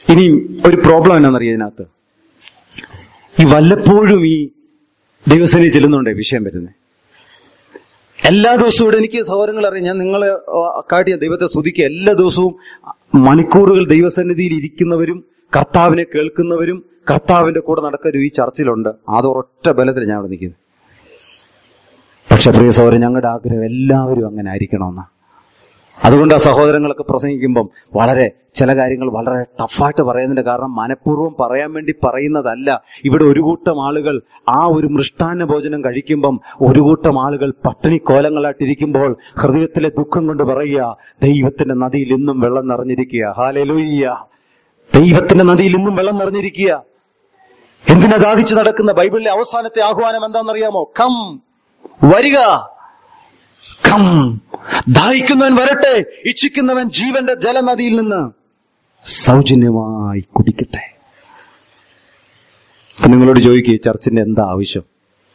ഇനി ഒരു പ്രോബ്ലം എന്നാണെന്നറിയാം ഇതിനകത്ത് ഈ വല്ലപ്പോഴും ഈ ദൈവസേനയിൽ ചെല്ലുന്നുണ്ടേ വിഷയം വരുന്നത് എല്ലാ ദിവസവും ഇവിടെ എനിക്ക് സഹോദരങ്ങൾ അറിയാം ഞാൻ നിങ്ങളെ ആ, കാട്ടിയ ദൈവത്തെ സ്തുതിക്കുക എല്ലാ ദിവസവും മണിക്കൂറുകൾ ദൈവസന്നിധിയിൽ ഇരിക്കുന്നവരും കർത്താവിനെ കേൾക്കുന്നവരും കർത്താവിന്റെ കൂടെ നടക്കലും ഈ ചർച്ചിലുണ്ട് അത് ഒരൊറ്റ ബലത്തിൽ ഞാൻ അവിടെ നിൽക്കുന്നത് പക്ഷെ പ്രിയ സഹോദരൻ ഞങ്ങളുടെ ആഗ്രഹം എല്ലാവരും അങ്ങനെ ആയിരിക്കണമെന്നാ അതുകൊണ്ട് ആ സഹോദരങ്ങളൊക്കെ പ്രസംഗിക്കുമ്പം വളരെ ചില കാര്യങ്ങൾ വളരെ ടഫായിട്ട് പറയുന്നതിന്റെ കാരണം മനഃപൂർവ്വം പറയാൻ വേണ്ടി പറയുന്നതല്ല ഇവിടെ ഒരു കൂട്ടം ആളുകൾ ആ ഒരു മൃഷ്ടാന്ന ഭോജനം കഴിക്കുമ്പം ഒരു കൂട്ടം ആളുകൾ പട്ടിണി കോലങ്ങളായിട്ടിരിക്കുമ്പോൾ ഹൃദയത്തിലെ ദുഃഖം കൊണ്ട് പറയുക ദൈവത്തിന്റെ നദിയിൽ ഇന്നും വെള്ളം നിറഞ്ഞിരിക്കുക ഹാലലൂയ്യ ദൈവത്തിന്റെ നദിയിൽ ഇന്നും വെള്ളം നിറഞ്ഞിരിക്കുക എന്തിനാ ദാഹിച്ചു നടക്കുന്ന ബൈബിളിലെ അവസാനത്തെ ആഹ്വാനം എന്താണെന്നറിയാമോ കം വരിക കം ദാഹിക്കുന്നവൻ വരട്ടെ ഇച്ഛിക്കുന്നവൻ ജീവന്റെ ജലനദിയിൽ നിന്ന് സൗജന്യമായി കുടിക്കട്ടെ അപ്പൊ നിങ്ങളോട് ചോദിക്കുക ഈ ചർച്ചിന്റെ എന്താ ആവശ്യം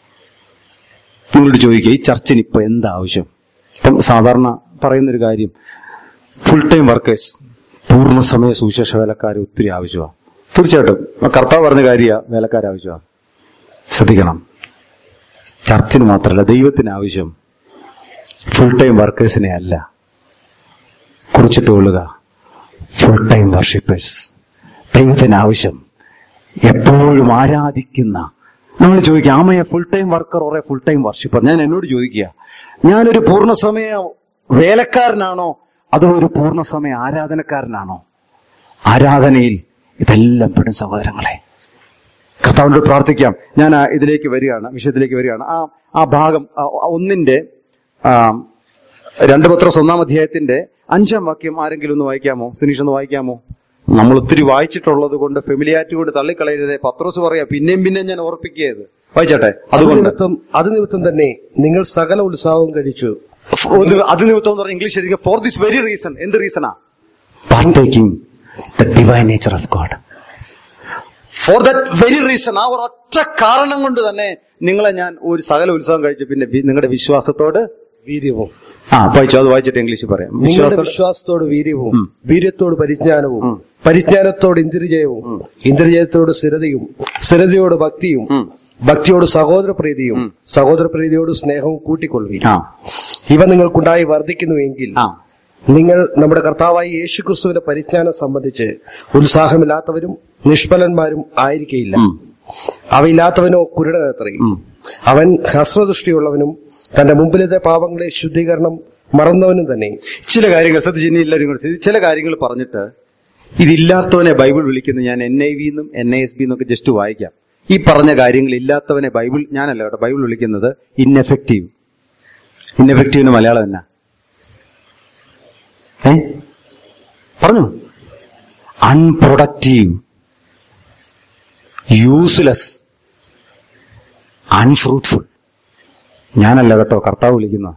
നിങ്ങളോട് ചോദിക്കുക ഈ ചർച്ചിന് ഇപ്പൊ എന്താ ആവശ്യം ഇപ്പം സാധാരണ പറയുന്നൊരു കാര്യം ഫുൾ ടൈം വർക്കേഴ്സ് പൂർണ്ണസമയ സുവിശേഷ വേലക്കാർ ഒത്തിരി ആവശ്യമാണ് തീർച്ചയായിട്ടും ആ കർത്താവ് പറഞ്ഞ കാര്യ വേലക്കാർ ആവശ്യമാണ് ശ്രദ്ധിക്കണം ചർച്ചിന് മാത്രമല്ല ദൈവത്തിന് ആവശ്യം ഫുൾ ടൈം വർക്കേഴ്സിനെ അല്ല കുറിച്ചിട്ടുകൊള്ളുക ഫുൾ ടൈം വർഷിപ്പേഴ്സ് ദൈവത്തിന് ആവശ്യം എപ്പോഴും ആരാധിക്കുന്ന നമ്മൾ ചോദിക്കുക ആമയെ full time worker or full time worshipper ഞാൻ എന്നോട് ചോദിക്കുക ഞാനൊരു പൂർണ്ണസമയ വേലക്കാരനാണോ അതോ ഒരു പൂർണ്ണസമയ ആരാധനക്കാരനാണോ ആരാധനയിൽ ഇതെല്ലാം പെടും സഹോദരങ്ങളെ കർത്താവിനോട് പ്രാർത്ഥിക്കാം ഞാൻ ആ ഇതിലേക്ക് വരികയാണ് വിഷയത്തിലേക്ക് വരികയാണ് ആ ആ ഭാഗം ആ, ആ ഒന്നിന്റെ ആ, രണ്ട് പത്രോസ് ഒന്നാം അധ്യായത്തിന്റെ അഞ്ചാം വാക്യം ആരെങ്കിലും ഒന്ന് വായിക്കാമോ സുനീഷ് ഒന്ന് വായിക്കാമോ നമ്മൾ ഒത്തിരി വായിച്ചിട്ടുള്ളത് കൊണ്ട് ഫെമിലിയാറ്റി കൊണ്ട് തള്ളിക്കളയരുതേ പത്രോസ് പറയാ പിന്നെയും പിന്നെയും ഞാൻ ഓർപ്പിക്കുകയത് വായിച്ചട്ടെ അത് അതുകൊണ്ട് നിമിത്തം അത് നിമിത്തം തന്നെ നിങ്ങൾ സകല ഉത്സാഹവും കഴിച്ചു അത് അത് നിമിത്തം എന്ന് പറഞ്ഞ ഇംഗ്ലീഷ് എഴുതിയ ഫോർ ദിസ് വെരി റീസൺ എന്ത് റീസണാ partaking the divine nature of God for that very reason ആ ഒരൊറ്റ കാരണം കൊണ്ട് തന്നെ നിങ്ങളെ ഞാൻ ഒരു സകല ഉത്സവം കഴിച്ചു പിന്നെ വി- നിങ്ങളുടെ വിശ്വാസത്തോട് വീര്യവും ആ വായിച്ചു അത് വായിച്ചിട്ട് ഇംഗ്ലീഷിൽ പറയാം നിങ്ങളുടെ വിശ്വാസത്തോട് വിശ്വാസത്തോട് വീര്യവും ഉം. വീര്യത്തോട് പരിജ്ഞാനവും ഉം. പരിജ്ഞാനത്തോട് ഇന്ദ്രജയവും ഉം. ഇന്ദ്രജയത്തോട് സ്ഥിരതയും സ്ഥിരതയോട് ഭക്തിയും ഉം. ഭക്തിയോട് സഹോദര പ്രീതിയും ഉം. സഹോദര പ്രീതിയോട് സ്നേഹവും കൂട്ടിക്കൊള്ളുകയും ആ ഇവ നിങ്ങൾക്കുണ്ടായി വർദ്ധിക്കുന്നുവെങ്കിൽ ആ നിങ്ങൾ നമ്മുടെ കർത്താവായ യേശുക്രിസ്തുവിന്റെ പരിജ്ഞാനം സംബന്ധിച്ച് ഉത്സാഹമില്ലാത്തവരും നിഷ്ഫലന്മാരും ആയിരിക്കയില്ല ഉം. അവയില്ലാത്തവനോ കുരുടനത്രയും ഉം. അവൻ ഹസ്രദൃഷ്ടിയുള്ളവനും തന്റെ മുമ്പിലത്തെ പാപങ്ങളെ ശുദ്ധീകരണം മറന്നവനും തന്നെ ചില കാര്യങ്ങൾ ശ്രദ്ധിച്ച് ഇനി എല്ലാവരും കൂടെ ശ്രദ്ധിച്ച് ചില കാര്യങ്ങൾ പറഞ്ഞിട്ട് ഇതില്ലാത്തവനെ ബൈബിൾ വിളിക്കുന്നത് ഞാൻ എൻ ഐ വി എന്നും എൻ ഐ എസ് ബി എന്നൊക്കെ ജസ്റ്റ് വായിക്കാം ഈ പറഞ്ഞ കാര്യങ്ങൾ ഇല്ലാത്തവനെ ബൈബിൾ ഞാനല്ല കേട്ടോ ബൈബിൾ വിളിക്കുന്നത് ഇന്നെഫക്റ്റീവ് ഇന്നെഫക്റ്റീവിന് മലയാളം എന്നാ ഏ പറഞ്ഞു അൺപ്രൊഡക്റ്റീവ് യൂസ്ലെസ് അൺഫ്രൂട്ട്ഫുൾ ഞാനല്ല കേട്ടോ കർത്താവ് വിളിക്കുന്ന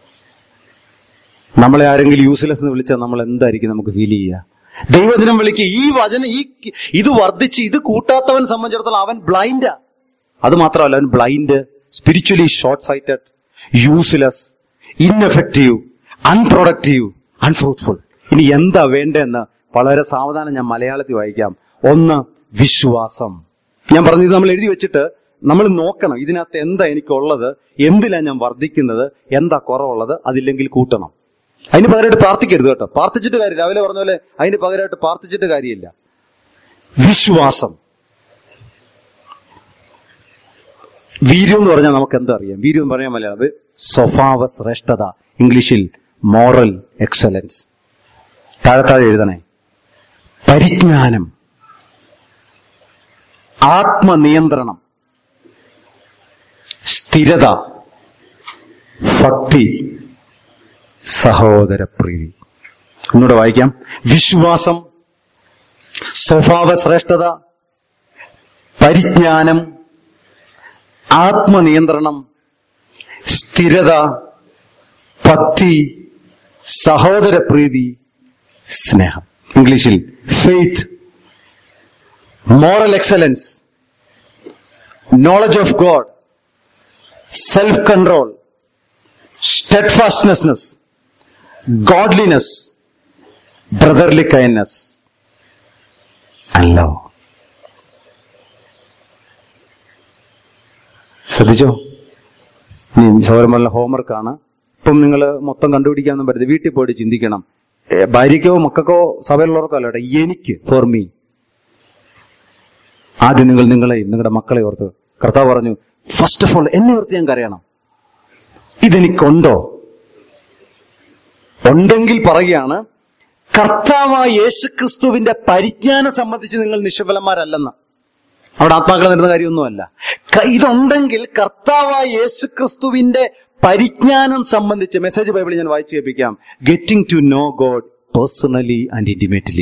നമ്മളെ ആരെങ്കിലും യൂസ്ലെസ് എന്ന് വിളിച്ചാൽ നമ്മൾ എന്തായിരിക്കും നമുക്ക് ഫീൽ ചെയ്യുക ദൈവദിനം വിളിക്കുക ഈ വചനം ഈ ഇത് വർദ്ധിച്ച് ഇത് കൂട്ടാത്തവൻ സംബന്ധിച്ചിടത്തോളം അവൻ ബ്ലൈൻഡാ അത് മാത്രമല്ല അവൻ blind spiritually short sighted useless ineffective unproductive unfruitful ഇനി എന്താ വേണ്ടതെന്ന് വളരെ സാവധാനം ഞാൻ മലയാളത്തിൽ വായിക്കാം ഒന്ന് വിശ്വാസം ഞാൻ പറഞ്ഞത് നമ്മൾ എഴുതി വെച്ചിട്ട് നമ്മൾ നോക്കണം ഇതിനകത്ത് എന്താ എനിക്കുള്ളത് എന്തിലാ ഞാൻ വർദ്ധിക്കുന്നത് എന്താ കുറവുള്ളത് അതില്ലെങ്കിൽ കൂട്ടണം അതിന് പകരമായിട്ട് പ്രാർത്ഥിക്കരുത് കേട്ടോ പ്രാർത്ഥിച്ചിട്ട് കാര്യം രാവിലെ പറഞ്ഞ പോലെ അതിന് പകരമായിട്ട് പ്രാർത്ഥിച്ചിട്ട് കാര്യമില്ല വിശ്വാസം വീര്യം എന്ന് പറഞ്ഞാൽ നമുക്ക് എന്താ അറിയാം വീര്യം എന്ന് പറയാൻ മലയാളം അത് സ്വഭാവ ശ്രേഷ്ഠത ഇംഗ്ലീഷിൽ മോറൽ എക്സലൻസ് താഴെ താഴെ എഴുതണേ പരിജ്ഞാനം ആത്മനിയന്ത്രണം സ്ഥിരത ഭക്തി സഹോദരപ്രീതി ഒന്നുകൂടെ വായിക്കാം വിശ്വാസം സ്വഭാവ ശ്രേഷ്ഠത പരിജ്ഞാനം ആത്മനിയന്ത്രണം സ്ഥിരത ഭക്തി സഹോദരപ്രീതി സ്നേഹം ഇംഗ്ലീഷിൽ faith moral excellence knowledge of God self control steadfastness, godliness, brotherly kindness. and love. ശ്രദ്ധിച്ചോ ഇനി സൗരമല്ല ഹോംവർക്കാണ് ഇപ്പം നിങ്ങൾ മൊത്തം കണ്ടുപിടിക്കാന്നും പറ്റരുത് വീട്ടിൽ പോയിട്ട് ചിന്തിക്കണം ഏ, ഭാര്യയ്ക്കോ മക്കൾക്കോ സഭയിലുള്ളവർക്കോ അല്ല കേട്ടോ എനിക്ക് ഫോർ മീ ആദ്യം നിങ്ങൾ നിങ്ങളെയും നിങ്ങളുടെ മക്കളെ ഓർത്ത് കർത്താവ് പറഞ്ഞു ഫസ്റ്റ് ഓഫ് ഓൾ എന്നെ ഓർത്ത് ഞാൻ കരയണം ഇതെനിക്കുണ്ടോ ഉണ്ടെങ്കിൽ പറയുകയാണ് കർത്താവായ യേശുക്രിസ്തുവിന്റെ പരിജ്ഞാനം സംബന്ധിച്ച് നിങ്ങൾ നിഷ്ഫലന്മാരല്ലെന്ന് അവിടെ ആത്മാക്കളെ നേടുന്ന കാര്യമൊന്നുമല്ല ക- ഇതുണ്ടെങ്കിൽ കർത്താവായ യേശുക്രിസ്തുവിന്റെ പരിജ്ഞാനം സംബന്ധിച്ച് മെസ്സേജ് ബൈബിളിൽ ഞാൻ വായിച്ചു കേൾപ്പിക്കാം getting to know God personally and intimately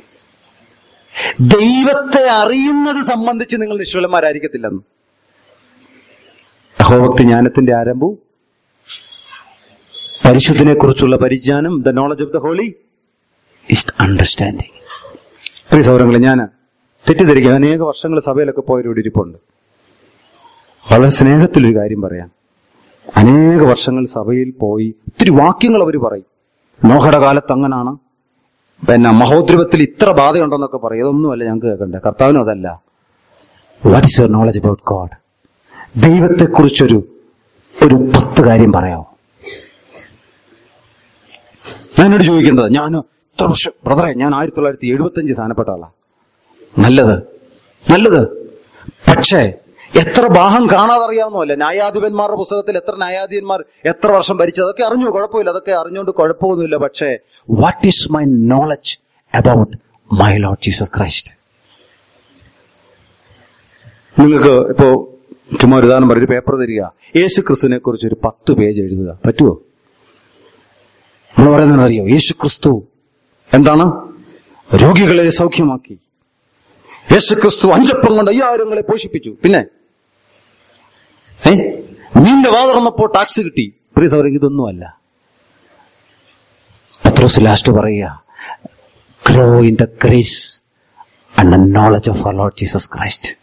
ദൈവത്തെ അറിയുന്നത് സംബന്ധിച്ച് നിങ്ങൾ നിഷ്ഫലന്മാരായിരിക്കത്തില്ലെന്ന് അഹോഭക്തി ജ്ഞാനത്തിന്റെ ആരംഭവും പരിശുദ്ധിനെ കുറിച്ചുള്ള പരിജ്ഞാനം the knowledge of the holy is understanding പ്രിയ സൗരങ്ങളെ ഞാൻ തെറ്റിദ്ധരിക്കുക അനേക വർഷങ്ങൾ സഭയിലൊക്കെ പോയൊരു ഇരിപ്പുണ്ട് വളരെ സ്നേഹത്തിലൊരു കാര്യം പറയാം അനേക വർഷങ്ങൾ സഭയിൽ പോയി ഒത്തിരി വാക്യങ്ങൾ അവർ പറയും നോഹയുടെ കാലത്ത് അങ്ങനാണ് പിന്നെ മഹോദ്രവത്തിൽ ഇത്ര ബാധയുണ്ടെന്നൊക്കെ പറയും ഇതൊന്നുമല്ല ഞങ്ങൾക്ക് കേൾക്കണ്ടേ കർത്താവിനും അതല്ല what is your knowledge about God ദൈവത്തെക്കുറിച്ചൊരു ഒരു പത്ത് കാര്യം പറയാമോ ഞാൻ എന്നോട് ചോദിക്കേണ്ടത് ഞാൻ ഇത്ര വർഷം ബ്രദറെ ഞാൻ ആയിരത്തി തൊള്ളായിരത്തി എഴുപത്തി അഞ്ച് സ്ഥാനപ്പെട്ട ആളാ നല്ലത് നല്ലത് പക്ഷേ എത്ര ബാഹം കാണാതറിയാവുന്നല്ല ന്യായാധിപന്മാരുടെ പുസ്തകത്തിൽ എത്ര ന്യായാധിപന്മാർ എത്ര വർഷം ഭരിച്ചു അതൊക്കെ അറിഞ്ഞു കുഴപ്പമില്ല അതൊക്കെ അറിഞ്ഞുകൊണ്ട് കുഴപ്പമൊന്നുമില്ല പക്ഷേ what is my knowledge about my Lord Jesus Christ നിങ്ങൾക്ക് ഇപ്പോ ചുമ്മാ ഒരു ഉദാഹരണം പറയും ഒരു പേപ്പർ തരിക യേശു ക്രിസ്തുവിനെ കുറിച്ച് ഒരു പത്ത് പേജ് എഴുതുക പറ്റുമോ നമ്മൾ പറയുന്നത് അറിയോ യേശു ക്രിസ്തു എന്താണ് രോഗികളെ സൗഖ്യമാക്കി യേശു ക്രിസ്തു അഞ്ചപ്പം കൊണ്ട് അയ്യായിരങ്ങളെ പോഷിപ്പിച്ചു പിന്നെ ഏ മീന്റെ വാ തുറന്നപ്പോ ടാക്സ് കിട്ടി പ്രിയ സൗരംഗ് ഇതൊന്നുമല്ല പത്രോസ് ലാസ്റ്റ് പറയുക grow in the grace and the knowledge of our Lord Jesus Christ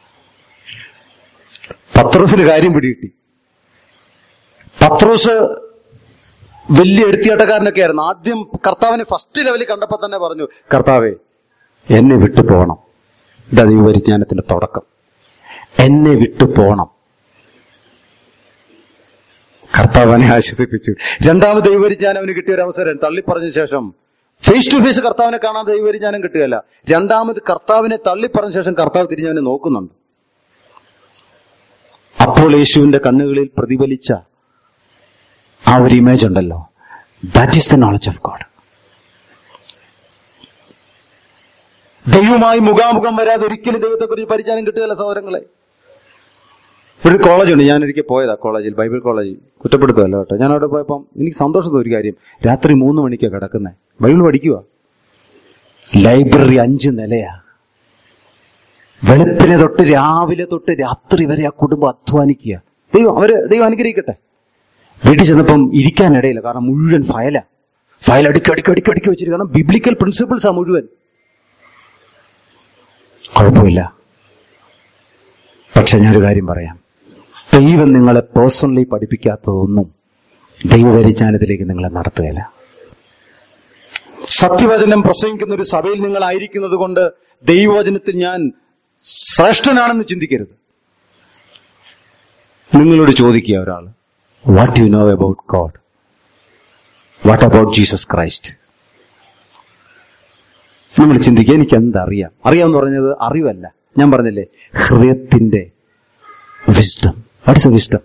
പത്രോസിന് കാര്യം പിടികിട്ടി പത്രോസ് വലിയ എടുത്തിയാട്ടക്കാരനൊക്കെ ആയിരുന്നു ആദ്യം കർത്താവിനെ ഫസ്റ്റ് ലെവലിൽ കണ്ടപ്പോ തന്നെ പറഞ്ഞു കർത്താവെ എന്നെ വിട്ടു പോകണം ഇതാ ദൈവപരിജ്ഞാനത്തിന്റെ തുടക്കം എന്നെ വിട്ടു പോകണം കർത്താവ് അവനെ ആശ്വസിപ്പിച്ചു രണ്ടാമത് ദൈവപരിജ്ഞാനം അവന് കിട്ടിയ ഒരു അവസരം തള്ളിപ്പറഞ്ഞ ശേഷം ഫേസ് ടു ഫേസ് കർത്താവിനെ കാണാൻ ദൈവപരിജ്ഞാനം കിട്ടുകയല്ല രണ്ടാമത് കർത്താവിനെ തള്ളിപ്പറഞ്ഞ ശേഷം കർത്താവ് തിരിഞ്ഞവനെ നോക്കുന്നുണ്ട് അപ്പോൾ യേശുവിന്റെ കണ്ണുകളിൽ പ്രതിഫലിച്ച ആ ഒരു ഇമേജ് ഉണ്ടല്ലോ that is the knowledge of God ദൈവമായി മുഖാമുഖം വരാതെ ഒരിക്കലും ദൈവത്തെക്കുറിച്ച് പരിചാരം കിട്ടുകയല്ല സഹോദരങ്ങളെ ഒരു കോളേജുണ്ട് ഞാൻ ഒരിക്കൽ പോയതാ കോളേജിൽ ബൈബിൾ കോളേജ് കുറ്റപ്പെടുത്തുമല്ല കേട്ടോ ഞാൻ അവിടെ പോയപ്പം എനിക്ക് സന്തോഷം തോന്നിയ ഒരു കാര്യം രാത്രി മൂന്ന് മണിക്കാണ് കിടക്കുന്നത് ബൈബിൾ പഠിക്കുക ലൈബ്രറി അഞ്ച് നിലയാ വെളുപ്പിനെ തൊട്ട് രാവിലെ തൊട്ട് രാത്രി വരെ ആ കുടുംബം അധ്വാനിക്കുക ദൈവം അവര് ദൈവം അനുഗ്രഹിക്കട്ടെ വീട്ടിൽ ചെന്നപ്പം ഇരിക്കാനിടയില്ല കാരണം മുഴുവൻ ഫയലാ ഫയൽ അടുക്കി അടുക്കി അടുക്കി അടുക്കി വെച്ചിരിക്കും കാരണം ബിബ്ലിക്കൽ പ്രിൻസിപ്പിൾസാ മുഴുവൻ കുഴപ്പമില്ല പക്ഷെ ഞാനൊരു കാര്യം പറയാം ദൈവം നിങ്ങളെ പേഴ്സണലി പഠിപ്പിക്കാത്തതൊന്നും ദൈവപരിജ്ഞാനത്തിലേക്ക് നിങ്ങളെ നടത്തുകയില്ല സത്യവചനം പ്രസംഗിക്കുന്ന ഒരു സഭയിൽ നിങ്ങളായിരിക്കുന്നത് കൊണ്ട് ദൈവവചനത്തിൽ ഞാൻ ശ്രേഷ്ഠനാണെന്ന് ചിന്തിക്കരുത് നിങ്ങളോട് ചോദിക്കുക ഒരാൾ what you know about God what about Jesus Christ നമ്മൾ ചിന്തിക്കുക എനിക്ക് എന്തറിയാം അറിയാമെന്ന് പറഞ്ഞത് അറിവല്ല ഞാൻ പറഞ്ഞില്ലേ ഹൃദയത്തിന്റെ വിസ്ഡം വാട്ട്സ് എ വിസ്ഡം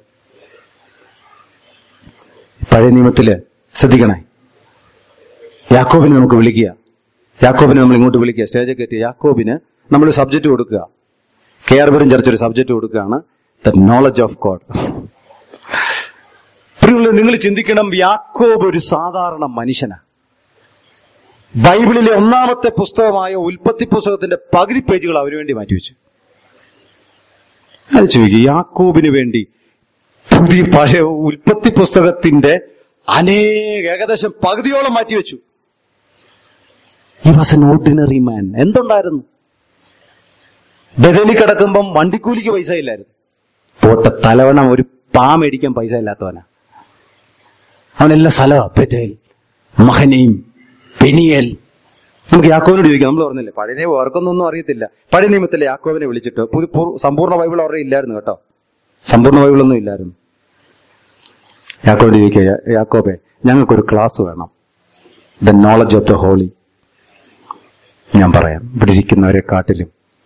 പഴയ നിയമത്തില് ശ്രദ്ധിക്കണേ യാക്കോബിനെ നമുക്ക് വിളിക്കുക യാക്കോബിനെ നമ്മൾ ഇങ്ങോട്ട് വിളിക്കുക സ്റ്റേജിൽ കയറ്റി യാക്കോബിന് നമ്മൾ സബ്ജക്റ്റ് കൊടുക്കുക കെ ആർ ബെറും ചർച്ച ഒരു സബ്ജക്റ്റ് കൊടുക്കുകയാണ് ദ നോളജ് ഓഫ് ഗോഡ് പ്രിയമുള്ള നിങ്ങൾ ചിന്തിക്കണം യാക്കോബ് ഒരു സാധാരണ മനുഷ്യനാണ് ബൈബിളിലെ ഒന്നാമത്തെ പുസ്തകമായ ഉൽപ്പത്തി പുസ്തകത്തിന്റെ പകുതി പേജുകൾ അവന് വേണ്ടി മാറ്റിവെച്ചു അത് ചോദിക്കും യാക്കോബിന് വേണ്ടി പുതിയ പഴയ ഉൽപ്പത്തി പുസ്തകത്തിന്റെ അനേക ഏകദേശം പകുതിയോളം മാറ്റിവെച്ചു ഈ വാസ് എൻ ഓർഡിനറി മാൻ എന്തുണ്ടായിരുന്നു ബദലി കിടക്കുമ്പം വണ്ടിക്കൂലിക്ക് പൈസ ഇല്ലായിരുന്നു പോട്ടെ തലവണം ഒരു പാ മേടിക്കാൻ പൈസ ഇല്ലാത്തവനാ അവനെല്ലാം സ്ഥലമാ ബദൽ മഹനയും പെനിയൽ നമുക്ക് യാക്കോവിനോട് ചോദിക്കാം നമ്മൾ പറഞ്ഞില്ലേ പഴയ നിയമം അവർക്കൊന്നും അറിയത്തില്ല പഴയ നിയമത്തിലെ യാക്കോവിനെ വിളിച്ചിട്ട് പുതി പൂർ- സമ്പൂർണ്ണ ബൈബിൾ അവരുടെ ഇല്ലായിരുന്നു കേട്ടോ സമ്പൂർണ്ണ ബൈബിളൊന്നും ഇല്ലായിരുന്നു യാക്കോബിന് ചോദിക്കുക "യാ- യാക്കോബെ ഞങ്ങൾക്കൊരു ക്ലാസ് വേണം the knowledge of the holy ഞാൻ പറയാം ഇവിടെ ഇരിക്കുന്നവരെ കാട്ടിലും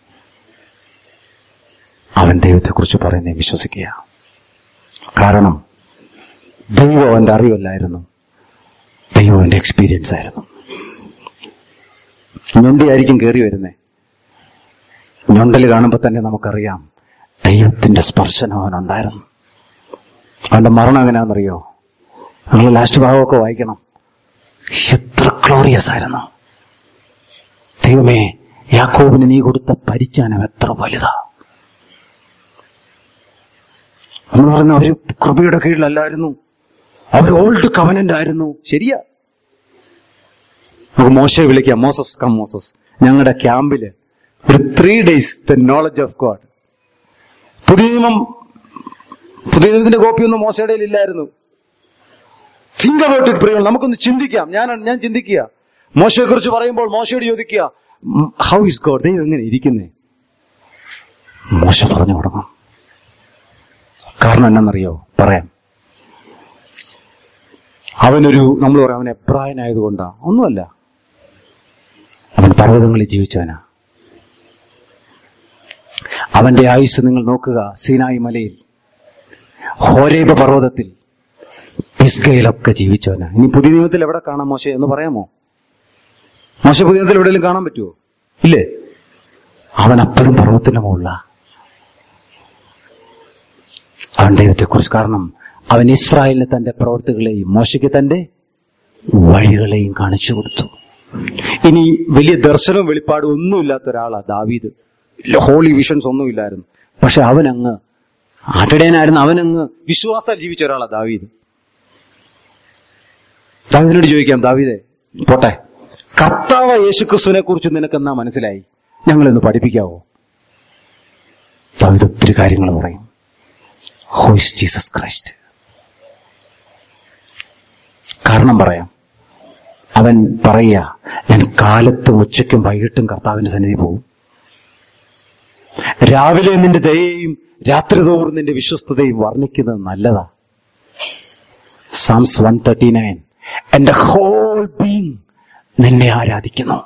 അവൻ ദൈവത്തെക്കുറിച്ച് പറയുന്നത് വിശ്വസിക്കുക കാരണം ദൈവം അവന്റെ അറിവല്ലായിരുന്നു ദൈവം അവന്റെ എക്സ്പീരിയൻസ് ആയിരുന്നു ഞൊണ്ടിയായിരിക്കും കയറി വരുന്നേ ഞൊണ്ടല് കാണുമ്പോൾ തന്നെ നമുക്കറിയാം ദൈവത്തിന്റെ സ്പർശനം അവനുണ്ടായിരുന്നു അവന്റെ മരണം എങ്ങനെയാണെന്നറിയോ നമ്മൾ ലാസ്റ്റ് ഭാഗമൊക്കെ വായിക്കണം എത്ര ക്ലോറിയസ് ആയിരുന്നു ദൈവമേ യാക്കോബിന് നീ കൊടുത്ത പരിജ്ഞാനം എത്ര വലുതാ നമ്മൾ പറയുന്ന ഒരു കൃപയുടെ കീഴിലല്ലായിരുന്നു അവർ ഓൾഡ് കവനന്റ് ആയിരുന്നു ശരിയാ നമുക്ക് മോശയെ വിളിക്കാം മോസസ് കം മോസസ് ഞങ്ങളുടെ ക്യാമ്പില് ഒരു three days the knowledge of God പുതിയ നിയമം പുതിയ നിയമത്തിന്റെ കോപ്പിയൊന്നും മോശയുടെ കയ്യിൽ ഇല്ലായിരുന്നു തിങ്ക് അബൌട്ട് ഇറ്റ് പ്രിയങ്ങൾ നമുക്കൊന്ന് ചിന്തിക്കാം ഞാൻ ഞാൻ ചിന്തിക്കുക മോശയെ കുറിച്ച് പറയുമ്പോൾ മോശയോട് ചോദിക്കുക ഹൗ ഇസ് ഗോഡ് ദൈവം എങ്ങനെ ഇരിക്കുന്നേ മോശ പറഞ്ഞു തുടങ്ങാം കാരണം എന്നാണെന്നറിയോ പറയാം അവനൊരു നമ്മൾ പറയാം അവൻ എബ്രായനായതുകൊണ്ടാ ഒന്നുമല്ല അവൻ പർവ്വതങ്ങളിൽ ജീവിച്ചവനാ അവന്റെ ആയുസ് നിങ്ങൾ നോക്കുക സീനായി മലയിൽ ഹോരേബ പർവ്വതത്തിൽ പിസ്കയിലൊക്കെ ജീവിച്ചവനാ ഇനി പുതിയ നിയമത്തിൽ എവിടെ കാണാം മോശ എന്ന് പറയാമോ മോശ പുതിയ നിയമത്തിൽ എവിടെയെങ്കിലും കാണാൻ പറ്റുമോ ഇല്ലേ അവൻ അപ്പോഴും പർവ്വതത്തിന്റെ മുകളില അവൻ ദൈവത്തെക്കുറിച്ച് കാരണം അവൻ ഇസ്രായേലിന് തന്റെ പ്രവർത്തികളെയും മോശയ്ക്ക് തന്റെ വഴികളെയും കാണിച്ചു കൊടുത്തു ഇനി വലിയ ദർശനവും വെളിപ്പാടും ഒന്നുമില്ലാത്ത ഒരാളാ ദാവീദ് ഹോളി വിഷൻസ് ഒന്നുമില്ലായിരുന്നു പക്ഷെ അവനങ്ങ് ആട്ടിടയനായിരുന്നു അവനങ്ങ് വിശ്വാസത്താൽ ജീവിച്ച ഒരാളാ ദാവീദ് ദാവീദിനോട് ചോദിക്കാം ദാവീദെ പോട്ടെ കർത്താവ് യേശുക്രിസ്തുവിനെ കുറിച്ച് നിനക്കെന്നാ മനസ്സിലായി ഞങ്ങളൊന്ന് പഠിപ്പിക്കാവോ ദാവീദ് ഒത്തിരി കാര്യങ്ങൾ പറയും ഹോ ഇസ് ജീസസ് ക്രൈസ്റ്റ് കാരണം പറയാം അവൻ പറയുക ഞാൻ കാലത്തും ഉച്ചയ്ക്കും വൈകിട്ടും കർത്താവിന്റെ സന്നിധി പോകും രാവിലെ നിന്റെ ദയയും രാത്രി തോറും നിന്റെ വിശ്വസ്തതയും വർണ്ണിക്കുന്നത് നല്ലതാ സാംസ് വൺ തേർട്ടി നയൻ എന്റെ ഹോൾ ബീങ് നിന്നെ ആരാധിക്കുന്നു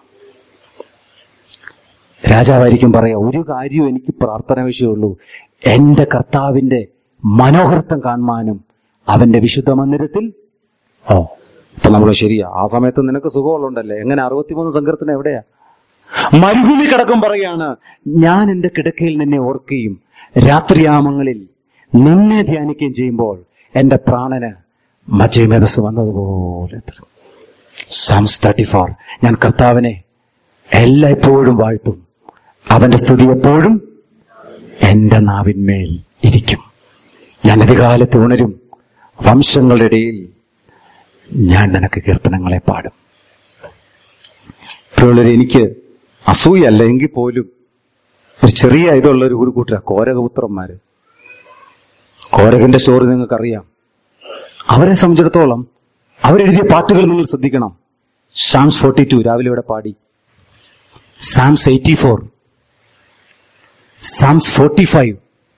രാജാവായിരിക്കും പറയാ ഒരു കാര്യവും എനിക്ക് പ്രാർത്ഥന വിഷയമുള്ളൂ എന്റെ കർത്താവിന്റെ മനോഹരത്വം കാണുവാനും അവന്റെ വിശുദ്ധ മന്ദിരത്തിൽ ഓ ഇപ്പൊ നമ്മൾ ശരിയാ ആ സമയത്ത് നിനക്ക് സുഖമുള്ളണ്ടല്ലേ എങ്ങനെ അറുപത്തിമൂന്ന് സങ്കീർത്തനം എവിടെയാ മരുഭൂമി കിടക്കും പറയാണ് ഞാൻ എന്റെ കിടക്കയിൽ നിന്നെ ഓർക്കുകയും രാത്രിയാമങ്ങളിൽ നിന്നെ ധ്യാനിക്കുകയും ചെയ്യുമ്പോൾ എന്റെ പ്രാണന് മജയമേധസ് വന്നതുപോലെ സാംസ് തേർട്ടി ഫോർ ഞാൻ കർത്താവിനെ എല്ലായ്പ്പോഴും വാഴ്ത്തും അവന്റെ സ്തുതി എപ്പോഴും എന്റെ നാവിന്മേൽ ഇരിക്കും ഞാൻ അധികാലത്ത് ഉണരും വംശങ്ങളുടെ ഇടയിൽ ഞാൻ നിനക്ക് കീർത്തനങ്ങളെ പാടും പ്രിയമുള്ളവരെ എനിക്ക് അസൂയല്ല എങ്കിൽ പോലും ഒരു ചെറിയ ഇതുള്ള ഒരു ഒരു കൂട്ടര കോരകപുത്രന്മാര് കോരകന്റെ സ്റ്റോറി നിങ്ങൾക്കറിയാം അവരെ സംബന്ധിച്ചിടത്തോളം അവരെഴുതിയ പാട്ടുകൾ നിങ്ങൾ ശ്രദ്ധിക്കണം സാംസ് ഫോർട്ടി ടു രാവിലെ ഇവിടെ പാടി Psalms eighty four Psalms forty five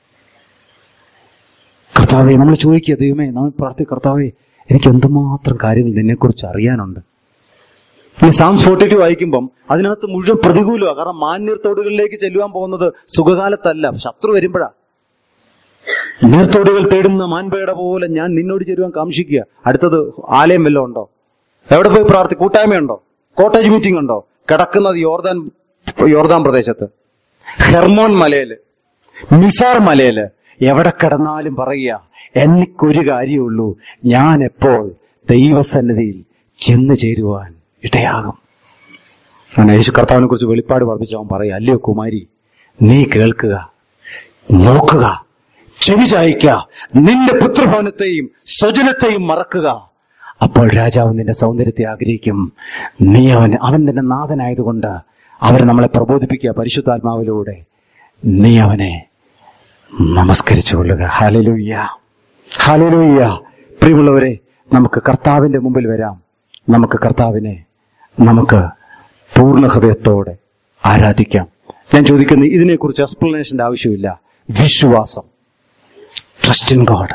കർത്താവെ നമ്മൾ ചോദിക്കുക ദൈവമേ നമ്മൾ പ്രാർത്ഥി കർത്താവെ എനിക്ക് എന്തുമാത്രം കാര്യങ്ങൾ നിന്നെക്കുറിച്ച് അറിയാനുണ്ട് ഈ സാംസ് ഫോർട്ടി ടു വായിക്കുമ്പം അതിനകത്ത് മുഴുവൻ പ്രതികൂലമാണ് കാരണം മാന്യർത്തോടുകളിലേക്ക് ചെല്ലുവാൻ പോകുന്നത് സുഖകാലത്തല്ല ശത്രു വരുമ്പോഴാ നീർത്തോടുകൾ തേടുന്ന മാൻപേട പോലെ ഞാൻ നിന്നോട് ചേരുവാൻ കാംക്ഷിക്കുക അടുത്തത് ആലയം വല്ലതും ഉണ്ടോ എവിടെ പോയി പ്രാർത്ഥി കൂട്ടായ്മയുണ്ടോ കോട്ടേജ് മീറ്റിംഗ് ഉണ്ടോ കിടക്കുന്നത് യോർദാൻ യോർദാൻ പ്രദേശത്ത് ഹെർമോൻ മലയില് മിസാർ മലയില് എവിടെ കിടന്നാലും പറയുക എനിക്കൊരു കാര്യമുള്ളൂ ഞാൻ എപ്പോൾ ദൈവസന്നിധിയിൽ ചെന്ന് ചേരുവാൻ ഇടയാകും അങ്ങനെ യേശു കർത്താവിനെ കുറിച്ച് വെളിപ്പാട് വർദ്ധിച്ച് അവൻ പറയുക അല്ലയോ കുമാരി നീ കേൾക്കുക നോക്കുക ചെവി ചായ്ക്കുക നിന്റെ പുത്രഭവനത്തെയും സ്വജനത്തെയും മറക്കുക അപ്പോൾ രാജാവ് നിന്റെ സൗന്ദര്യത്തെ ആഗ്രഹിക്കും നീ അവൻ അവൻ നിന്റെ നാഥനായതുകൊണ്ട് അവരെ നമ്മളെ പ്രബോധിപ്പിക്കുക പരിശുദ്ധാത്മാവിലൂടെ നീ അവനെ നമസ്കരിച്ചു കൊള്ളുക ഹാലലൂയ്യ ഹാലലൂയ്യ പ്രിയമുള്ളവരെ നമുക്ക് കർത്താവിന്റെ മുമ്പിൽ വരാം നമുക്ക് കർത്താവിനെ നമുക്ക് പൂർണ്ണ ഹൃദയത്തോടെ ആരാധിക്കാം ഞാൻ ചോദിക്കുന്നത് ഇതിനെക്കുറിച്ച് എക്സ്പ്ലനേഷന്റെ ആവശ്യമില്ല വിശ്വാസം trust in God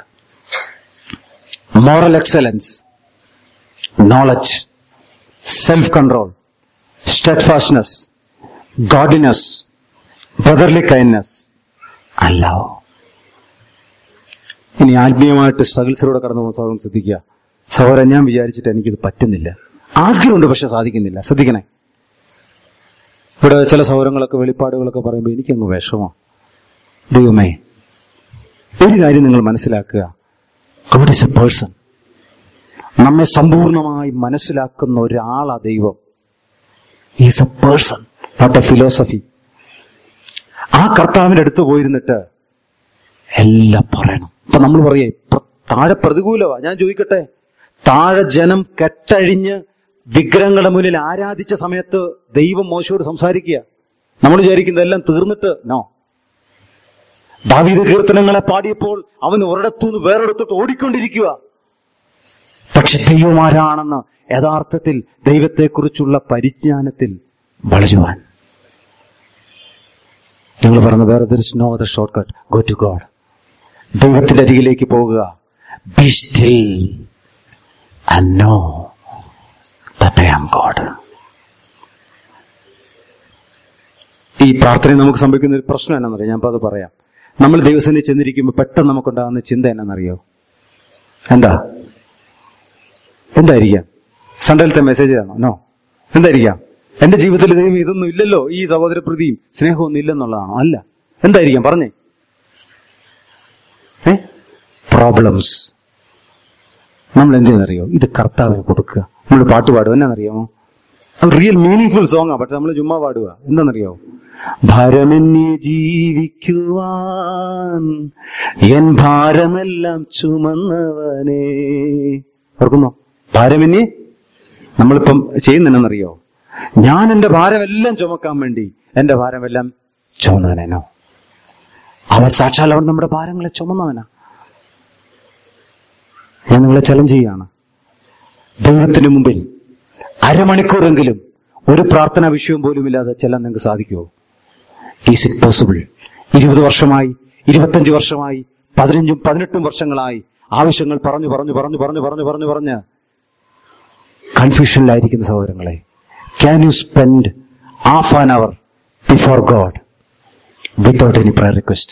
moral excellence knowledge self control steadfastness godliness brotherly kindness അല്ലാവോ ഇനി ആത്മീയമായിട്ട് സ്ട്രഗിൾസിലൂടെ കടന്നു പോകുന്ന സഹോദരൻ ശ്രദ്ധിക്കുക സഹോദരൻ ഞാൻ വിചാരിച്ചിട്ട് എനിക്കിത് പറ്റുന്നില്ല ആഗ്രഹമുണ്ട് പക്ഷെ സാധിക്കുന്നില്ല ശ്രദ്ധിക്കണേ ഇവിടെ ചില സൗരങ്ങളൊക്കെ വെളിപ്പാടുകളൊക്കെ പറയുമ്പോൾ എനിക്കങ്ങ് വിഷമോ ദൈവമേ ഒരു കാര്യം നിങ്ങൾ മനസ്സിലാക്കുക ഗോഡ് ഇസ് എ പേഴ്സൺ നമ്മെ സമ്പൂർണമായി മനസ്സിലാക്കുന്ന ഒരാളാ ദൈവം is a person not a philosophy ആ കർത്താവിന്റെ അടുത്ത് പോയിരുന്നിട്ട് എല്ലാം പറയണം അപ്പൊ നമ്മൾ പറയേ പ്ര- താഴെ പ്രതികൂലമാ ഞാൻ ചോദിക്കട്ടെ താഴെ ജനം കെട്ടഴിഞ്ഞ് വിഗ്രഹങ്ങളുടെ മുന്നിൽ ആരാധിച്ച സമയത്ത് ദൈവം മോശയോട് സംസാരിക്കുക നമ്മൾ വിചാരിക്കുന്നത് എല്ലാം തീർന്നിട്ട് നോ ദാവീദ് കീർത്തനങ്ങളെ പാടിയപ്പോൾ അവൻ ഒരിടത്തുനിന്ന് വേറൊരിടത്തോട്ട് ഓടിക്കൊണ്ടിരിക്കുക പക്ഷെ ദൈവം ആരാണെന്ന് യഥാർത്ഥത്തിൽ ദൈവത്തെക്കുറിച്ചുള്ള പരിജ്ഞാനത്തിൽ വളരുവാൻ നിങ്ങൾ പറഞ്ഞ വേറെ no other shortcut go to God ദൈവത്തിന്റെ അരികിലേക്ക് പോകുക be still and know that I am God ഈ പ്രാർത്ഥനയിൽ നമുക്ക് സംഭവിക്കുന്ന ഒരു പ്രശ്നം എന്നാണെന്നറിയാം ഞാൻ അത് പറയാം നമ്മൾ ദൈവസേനയിൽ ചെന്നിരിക്കുമ്പോൾ പെട്ടെന്ന് നമുക്കുണ്ടാകുന്ന ചിന്ത എന്നാണെന്നറിയോ എന്താ എന്തായിരിക്കാം സൺഡേലത്തെ മെസ്സേജ് ആണോ നോ എന്തായിരിക്കാം എന്റെ ജീവിതത്തിൽ ദൈവം ഇതൊന്നും ഇല്ലല്ലോ ഈ സഹോദരപ്രതിയും സ്നേഹമൊന്നും ഇല്ലെന്നുള്ളതാണോ അല്ല എന്തായിരിക്കാം പറഞ്ഞേ ഏ പ്രോബ്ലംസ് നമ്മൾ എന്തിനറിയോ ഇത് കർത്താവിന് കൊടുക്കുക നമ്മൾ പാട്ട് പാടുക എന്നാണെന്നറിയാമോ അത് റിയൽ മീനിങ് ഫുൾ സോങ്ങാ പക്ഷെ നമ്മൾ ചുമ്മാ പാടുക എന്താണെന്നറിയോ ഭാരമെന്നെ ജീവിക്കുവാൻ എൻ ഭാരമെല്ലാം ചുമന്നവനെ ഓർക്കുന്നോ ഭാരമെന്നെ നമ്മളിപ്പം ചെയ്യുന്നെന്നറിയോ ഞാൻ എന്റെ ഭാരമെല്ലാം ചുമക്കാൻ വേണ്ടി എന്റെ ഭാരമെല്ലാം ചുമന്നവനോ അവൻ സാക്ഷാൽ അവൻ നമ്മുടെ ഭാരങ്ങളെ ചുമന്നവനാ ഞാൻ നിങ്ങളെ ചലഞ്ച് ചെയ്യാണ് ദൈവത്തിന് മുമ്പിൽ അരമണിക്കൂറെങ്കിലും ഒരു പ്രാർത്ഥനാ വിഷയം പോലും ഇല്ലാതെ ചെല്ലാൻ നിങ്ങൾക്ക് സാധിക്കുമോ ഈസ് ഇറ്റ് പോസിബിൾ ഇരുപത് വർഷമായി ഇരുപത്തഞ്ച് വർഷമായി പതിനഞ്ചും പതിനെട്ടും വർഷങ്ങളായി ആവശ്യങ്ങൾ പറഞ്ഞു പറഞ്ഞു പറഞ്ഞു പറഞ്ഞു പറഞ്ഞു പറഞ്ഞു പറഞ്ഞ് കൺഫ്യൂഷനിലായിരിക്കുന്ന സഹോദരങ്ങളെ can you spend half an hour before God without any prayer request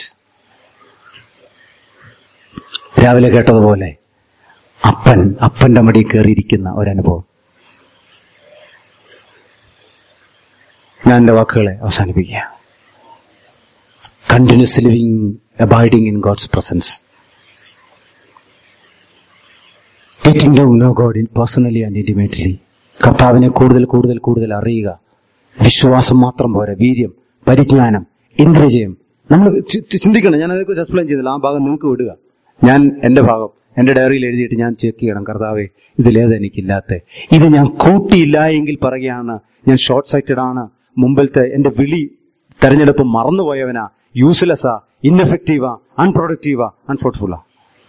രാവിലെ കേട്ടതുപോലെ അപ്പൻ അപ്പന്റെ മടി കയറിയിരിക്കുന്ന ഒരനുഭവം ഞാൻ എന്റെ വാക്കുകളെ അവസാനിപ്പിക്കുക continuous living abiding in God's presence getting to know God in personally and intimately കർത്താവിനെ കൂടുതൽ കൂടുതൽ കൂടുതൽ അറിയുക വിശ്വാസം മാത്രം പോരാ വീര്യം പരിജ്ഞാനം ഇന്ദ്രജയം നമ്മൾ ചി- ചി- ചിന്തിക്കണം ഞാൻ അതേക്കുറിച്ച് എക്സ്പ്ലെയിൻ ചെയ്തില്ല ആ ഭാഗം നിങ്ങൾക്ക് വിടുക ഞാൻ എന്റെ ഭാഗം എന്റെ ഡയറിയിൽ എഴുതിയിട്ട് ഞാൻ ചെക്ക് ചെയ്യണം കർത്താവെ ഇതിലേത് എനിക്കില്ലാത്ത ഇത് ഞാൻ കൂട്ടിയില്ല എങ്കിൽ പറയുകയാണ് ഞാൻ ഷോർട്ട് സൈറ്റഡ് ആണ് മുമ്പിലത്തെ എന്റെ വിളി തെരഞ്ഞെടുപ്പ് മറന്നുപോയവനാ യൂസ്ലെസ്സാ ഇൻഎഫക്റ്റീവാ അൺപ്രൊഡക്റ്റീവാ അൺഫ്രൂട്ട്ഫുള്ളാ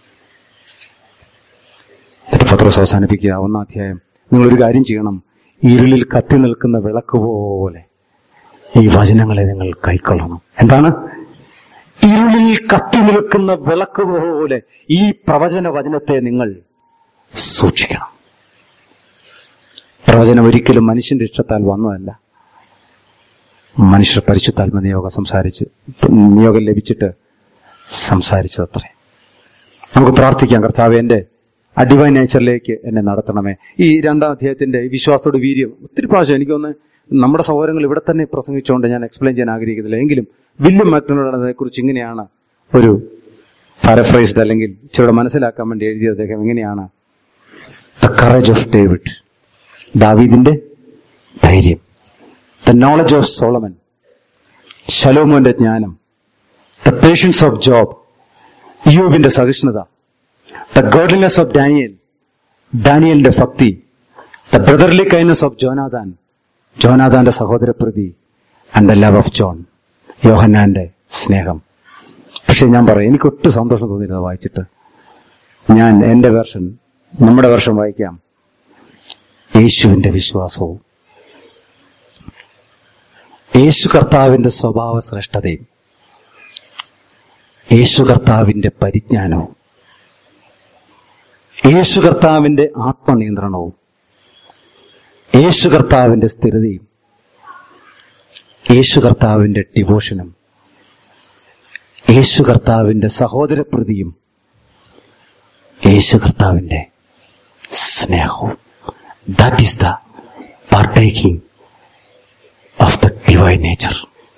പത്രോസ് അവസാനിപ്പിക്കുക ഒന്നാം അധ്യായം നിങ്ങൾ ഒരു കാര്യം ചെയ്യണം ഇരുളിൽ കത്തി നിൽക്കുന്ന വിളക്ക് പോലെ ഈ വചനങ്ങളെ നിങ്ങൾ കൈക്കൊള്ളണം എന്താണ് ഇരുളിൽ കത്തി നിൽക്കുന്ന വിളക്ക് പോലെ ഈ പ്രവചന വചനത്തെ നിങ്ങൾ സൂക്ഷിക്കണം പ്രവചനം ഒരിക്കലും മനുഷ്യന്റെ ഇഷ്ടത്താൽ വന്നതല്ല മനുഷ്യർ പരിശുദ്ധാത്മ നിയോഗം സംസാരിച്ച് നിയോഗം ലഭിച്ചിട്ട് സംസാരിച്ചതത്രേ നമുക്ക് പ്രാർത്ഥിക്കാം കർത്താവ് എന്റെ ആ ഡിവൈൻ നേച്ചറിലേക്ക് എന്നെ നടത്തണമേ ഈ രണ്ടാം അധ്യായത്തിന്റെ ഈ വിശ്വാസത്തോട് വീര്യം ഒത്തിരി പ്രാവശ്യം എനിക്കൊന്ന് നമ്മുടെ സഹോദരങ്ങൾ ഇവിടെ തന്നെ പ്രസംഗിച്ചുകൊണ്ട് ഞാൻ എക്സ്പ്ലെയിൻ ചെയ്യാൻ ആഗ്രഹിക്കുന്നില്ല എങ്കിലും വില്യം മാക്ടനോട് അതേക്കുറിച്ച് ഇങ്ങനെയാണ് ഒരു പാരഫ്രൈസ്ഡ് അല്ലെങ്കിൽ ഇച്ചിരി മനസ്സിലാക്കാൻ വേണ്ടി എഴുതിയത് അദ്ദേഹം എങ്ങനെയാണ് ദ കറേജ് ഓഫ് ഡേവിഡ് ദാവീദിന്റെ ധൈര്യം ദ നോളജ് ഓഫ് സോളമൻ ശലോമോന്റെ ജ്ഞാനം ദ പേഷ്യൻസ് ഓഫ് ജോബ് യോബിന്റെ സഹിഷ്ണുത ദ ഗോഡ്ലിനെസ് ഓഫ് ഡാനിയൽ ഡാനിയലിന്റെ ഭക്തി the brotherly kindness of Jonathan ജോനാദാന്റെ സഹോദരപ്രതി and the love of John യോഹന്നാന്റെ സ്നേഹം പക്ഷെ ഞാൻ പറയാം എനിക്ക് ഒട്ടും സന്തോഷം തോന്നിയിരുന്നത് വായിച്ചിട്ട് ഞാൻ എന്റെ വേർഷൻ നമ്മുടെ വേർഷൻ വായിക്കാം യേശുവിന്റെ വിശ്വാസവും യേശു കർത്താവിന്റെ സ്വഭാവ ശ്രേഷ്ഠതയും യേശു കർത്താവിന്റെ പരിജ്ഞാനവും യേശു കർത്താവിന്റെ ആത്മനിയന്ത്രണവും യേശു കർത്താവിന്റെ സ്ഥിരതയും യേശു കർത്താവിന്റെ ഡിവോഷനും യേശു കർത്താവിന്റെ സഹോദരപ്രതിയും യേശു കർത്താവിന്റെ സ്നേഹവും that is the partaking of the divine nature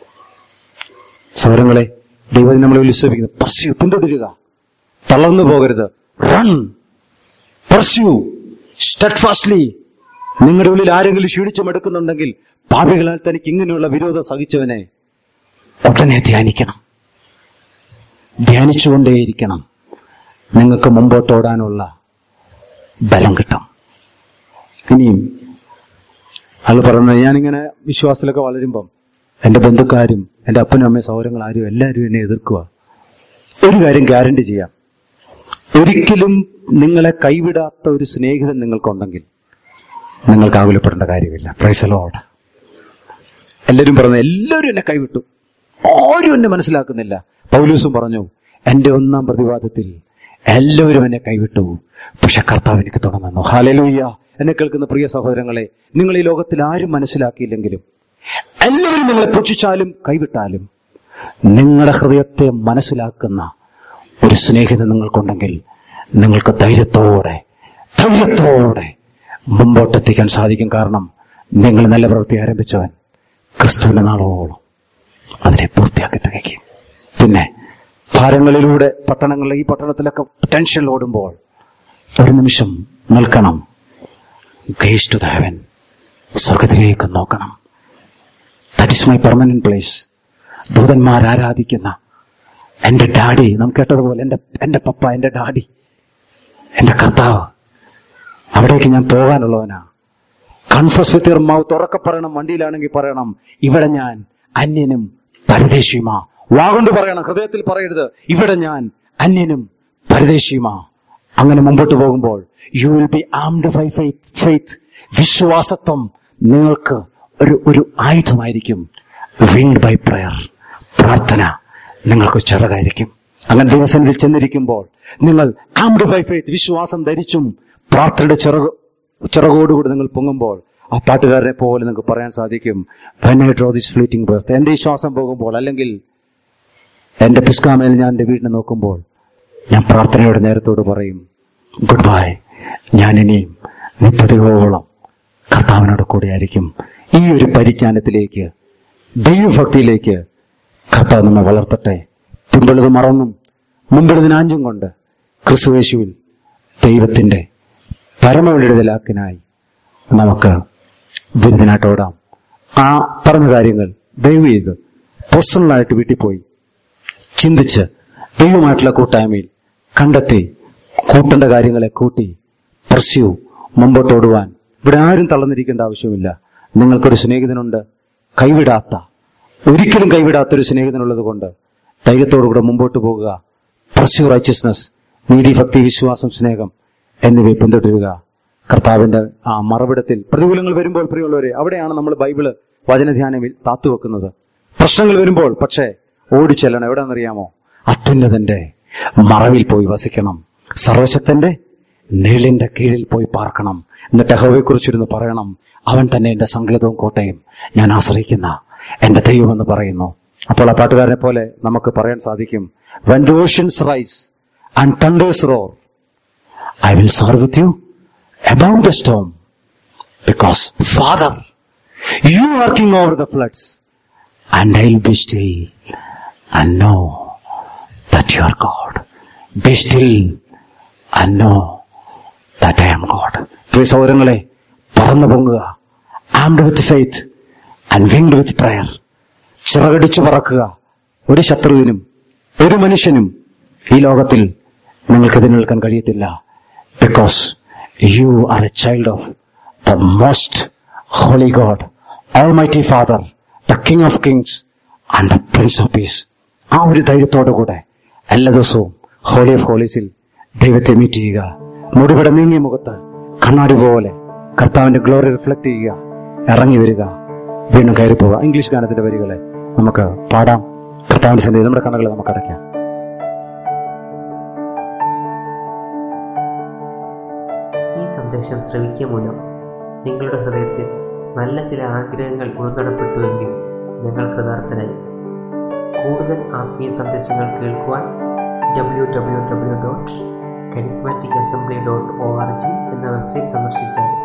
സൗരങ്ങളെ ദൈവം നമ്മളെ ഉത്സവിക്കുന്നത് പർസ്യൂ പിന്തുടരുക തളർന്നു പോകരുത് റൺ പർസ്യൂ സ്റ്റഡ്ഫാസ്റ്റ്ലി നിങ്ങളുടെ ഉള്ളിൽ ആരെങ്കിലും ക്ഷീണിച്ചു മടുക്കുന്നുണ്ടെങ്കിൽ പാപികളാൽ തനിക്ക് ഇങ്ങനെയുള്ള വിരോധം സഹിച്ചവനെ ഉടനെ ധ്യാനിക്കണം ധ്യാനിച്ചുകൊണ്ടേയിരിക്കണം നിങ്ങൾക്ക് മുമ്പോട്ടോടാനുള്ള ബലം കിട്ടും ഇനിയും ആൾ പറയുന്നത് ഞാനിങ്ങനെ വിശ്വാസത്തിലൊക്കെ വളരുമ്പം എന്റെ ബന്ധുക്കാരും എന്റെ അപ്പനും അമ്മയും സൗരങ്ങൾ ആരും എല്ലാവരും എന്നെ എതിർക്കുക ഒരു കാര്യം ഗ്യാരണ്ടി ചെയ്യാം ഒരിക്കലും നിങ്ങളെ കൈവിടാത്ത ഒരു സ്നേഹിതൻ നിങ്ങൾക്കുണ്ടെങ്കിൽ നിങ്ങൾക്ക് ആകുലപ്പെടേണ്ട കാര്യമില്ല പ്രൈസലോട് എല്ലാവരും പറഞ്ഞു എല്ലാവരും എന്നെ കൈവിട്ടു ആരും എന്നെ മനസ്സിലാക്കുന്നില്ല പൗലൂസും പറഞ്ഞു എന്റെ ഒന്നാം പ്രതിവാദത്തിൽ എല്ലാവരും എന്നെ കൈവിട്ടു പക്ഷെ കർത്താവ് എനിക്ക് തുടങ്ങുന്നു ഹാലലൂയ്യ എന്നെ കേൾക്കുന്ന പ്രിയ സഹോദരങ്ങളെ നിങ്ങൾ ഈ ലോകത്തിൽ ആരും മനസ്സിലാക്കിയില്ലെങ്കിലും എല്ലാവരും നിങ്ങളെ പുച്ഛിച്ചാലും കൈവിട്ടാലും നിങ്ങളുടെ ഹൃദയത്തെ മനസ്സിലാക്കുന്ന ഒരു സ്നേഹിതൻ നിങ്ങൾക്കുണ്ടെങ്കിൽ നിങ്ങൾക്ക് ധൈര്യത്തോടെ ധൈര്യത്തോടെ മുമ്പോട്ടെത്തിക്കാൻ സാധിക്കും കാരണം നിങ്ങൾ നല്ല പ്രവൃത്തി ആരംഭിച്ചവൻ ക്രിസ്തുവിന്റെ നാളോളം അതിനെ പൂർത്തിയാക്കി തികയ്ക്കും പിന്നെ ഭാരങ്ങളിലൂടെ പട്ടണങ്ങളിൽ ഈ പട്ടണത്തിലൊക്കെ ടെൻഷൻ ഓടുമ്പോൾ ഒരു നിമിഷം നിൽക്കണം ഗേസ് ടു ദ ഹെവൻ സ്വർഗത്തിലേക്ക് നോക്കണം that is my permanent place ദൂതന്മാർ ആരാധിക്കുന്ന എന്റെ ഡാഡി നാം കേട്ടതുപോലെ എന്റെ എന്റെ പപ്പ എന്റെ ഡാഡി എന്റെ കർത്താവ് അവിടേക്ക് ഞാൻ പോകാനുള്ളവനാ കൺഫസ് വിത്ത് യുവർ മൗത്ത് ഉറക്കെ പറയണം വണ്ടിയിലാണെങ്കിൽ പറയണം ഇവിടെ ഞാൻ അന്യനും പരദേശിയുമാ വാഗൊണ്ട് പറയണം ഹൃദയത്തിൽ പറയരുത് ഇവിടെ ഞാൻ അന്യനും പരദേശിയുമാ അങ്ങനെ മുമ്പോട്ട് പോകുമ്പോൾ you will be armed by faith faith വിശ്വാസത്വം നിങ്ങൾക്ക് ഒരു ഒരു ആയുധമായിരിക്കും വിങ്ഡ് ബൈ പ്രയർ പ്രാർത്ഥന നിങ്ങൾക്ക് ചിറകായിരിക്കും അങ്ങനെ ദിവസങ്ങളിൽ ചെന്നിരിക്കുമ്പോൾ നിങ്ങൾ ആംഡ് ബൈ ഫെയ്ത്ത് വിശ്വാസം ധരിച്ചും പ്രാർത്ഥനയുടെ ചിറക് ചിറകോടുകൂടി നിങ്ങൾ പൊങ്ങുമ്പോൾ ആ പാട്ടുകാരനെ പോലെ നിങ്ങൾക്ക് പറയാൻ സാധിക്കും when I draw this fleeting breath എന്റെ ഈ ശ്വാസം പോകുമ്പോൾ അല്ലെങ്കിൽ എന്റെ പിസ്കാമയിൽ ഞാൻ എന്റെ വീടിനെ നോക്കുമ്പോൾ ഞാൻ പ്രാർത്ഥനയുടെ നേരത്തോട് പറയും ഗുഡ് ബൈ ഞാൻ ഇനിയും നിപ്പതികളോളം കർത്താവിനോട് കൂടെയായിരിക്കും ഈ ഒരു പരിജ്ഞാനത്തിലേക്ക് ദൈവഭക്തിയിലേക്ക് കർത്താവ് നമ്മെ വളർത്തട്ടെ പിമ്പുള്ളത് മറന്നും മുമ്പിളതിനാഞ്ചും കൊണ്ട് ക്രിസ്തുവേശുവിൽ ദൈവത്തിന്റെ പരമവിടുതലാക്കിനായി നമുക്ക് വിരുദ്ധനായിട്ടോടാം ആ പറഞ്ഞ കാര്യങ്ങൾ ദയവ് ചെയ്ത് പേഴ്സണലായിട്ട് വീട്ടിൽ പോയി ചിന്തിച്ച് ദൈവമായിട്ടുള്ള കൂട്ടായ്മയിൽ കണ്ടെത്തി കൂട്ടേണ്ട കാര്യങ്ങളെ കൂട്ടി പ്രസ്യൂ മുമ്പോട്ടോടുവാൻ ഇവിടെ ആരും തളർന്നിരിക്കേണ്ട ആവശ്യമില്ല നിങ്ങൾക്കൊരു സ്നേഹിതനുണ്ട് കൈവിടാത്ത ഒരിക്കലും കൈവിടാത്ത ഒരു സ്നേഹിതനുള്ളത് കൊണ്ട് ധൈര്യത്തോടുകൂടെ മുമ്പോട്ട് പോകുക പ്രസ്യൂ റൈച്ചസ്നസ് നീതി ഭക്തി വിശ്വാസം സ്നേഹം എന്നിവയെ പിന്തുടരുക കർത്താവിന്റെ ആ മറവിടത്തിൽ പ്രതികൂലങ്ങൾ വരുമ്പോൾ പ്രിയമുള്ളവരെ അവിടെയാണ് നമ്മൾ ബൈബിള് വചനധ്യാനമിൽ താത്തുവെക്കുന്നത് പ്രശ്നങ്ങൾ വരുമ്പോൾ പക്ഷേ ഓടിച്ചെല്ലണം എവിടെയെന്നറിയാമോ അത്യുന്നതന്റെ മറവിൽ പോയി വസിക്കണം സർവശക്തന്റെ നീളിന്റെ കീഴിൽ പോയി പാർക്കണം എന്നിട്ട് യഹോവയെ കുറിച്ചിരുന്ന് പറയണം അവൻ തന്നെ എന്റെ സങ്കേതവും കോട്ടയും ഞാൻ ആശ്രയിക്കുന്ന എന്റെ ദൈവമെന്ന് പറയുന്നു അപ്പോൾ ആ പാട്ടുകാരനെ പോലെ നമുക്ക് പറയാൻ സാധിക്കും when the oceans rise and thunders roar I will serve with you above the storm. Because, Father, you are king over the floods, and I'll be still and know that you are God. Be still and know that I am God. പ്രിയ സൗരങ്ങളെ പറന്നു പൊങ്ങുക armed with faith and winged with prayer ചിറകടിച്ചു പറക്കുക ഒരു ശത്രുവിനും ഒരു മനുഷ്യനും ഈ ലോകത്തിൽ നിങ്ങൾക്ക് ഇതിന് നിൽക്കാൻ കഴിയത്തില്ല because you are a child of the most holy God, Almighty Father, the King of Kings and the Prince of Peace. ആ ഒരു ധൈര്യത്തോടു കൂടെ എല്ലാ ദിവസവും ഹോളി ഓഫ് ഹോളീസിൽ ദൈവത്തെ മീറ്റ് ചെയ്യുക മുടിപട നീങ്ങിയ മുഖത്ത് കണ്ണാടി പോലെ കർത്താവിന്റെ ഗ്ലോറി റിഫ്ലക്ട് ചെയ്യുക ഇറങ്ങി വരിക വീണ്ടും കയറി പോവാം ഇംഗ്ലീഷ് ഗാനത്തിന്റെ വരികളെ നമുക്ക് പാടാം കർത്താവിന്റെ സന്നിധി നമ്മുടെ കണ്ണുകളെ നമുക്ക് അടയ്ക്കാം ഈ സന്ദേശം ശ്രവിക്കുക മൂലം നിങ്ങളുടെ ഹൃദയത്തിൽ നല്ല ചില ആഗ്രഹങ്ങൾ ഉൾനടപ്പെട്ടുവെങ്കിൽ ഞങ്ങൾ കൃതാർത്ഥരായി കൂടുതൽ ആത്മീയ സന്ദേശങ്ങൾ കേൾക്കുവാൻ W W W dot charismatic assembly dot O R G എന്ന വെബ്സൈറ്റ് സന്ദർശിച്ചാൽ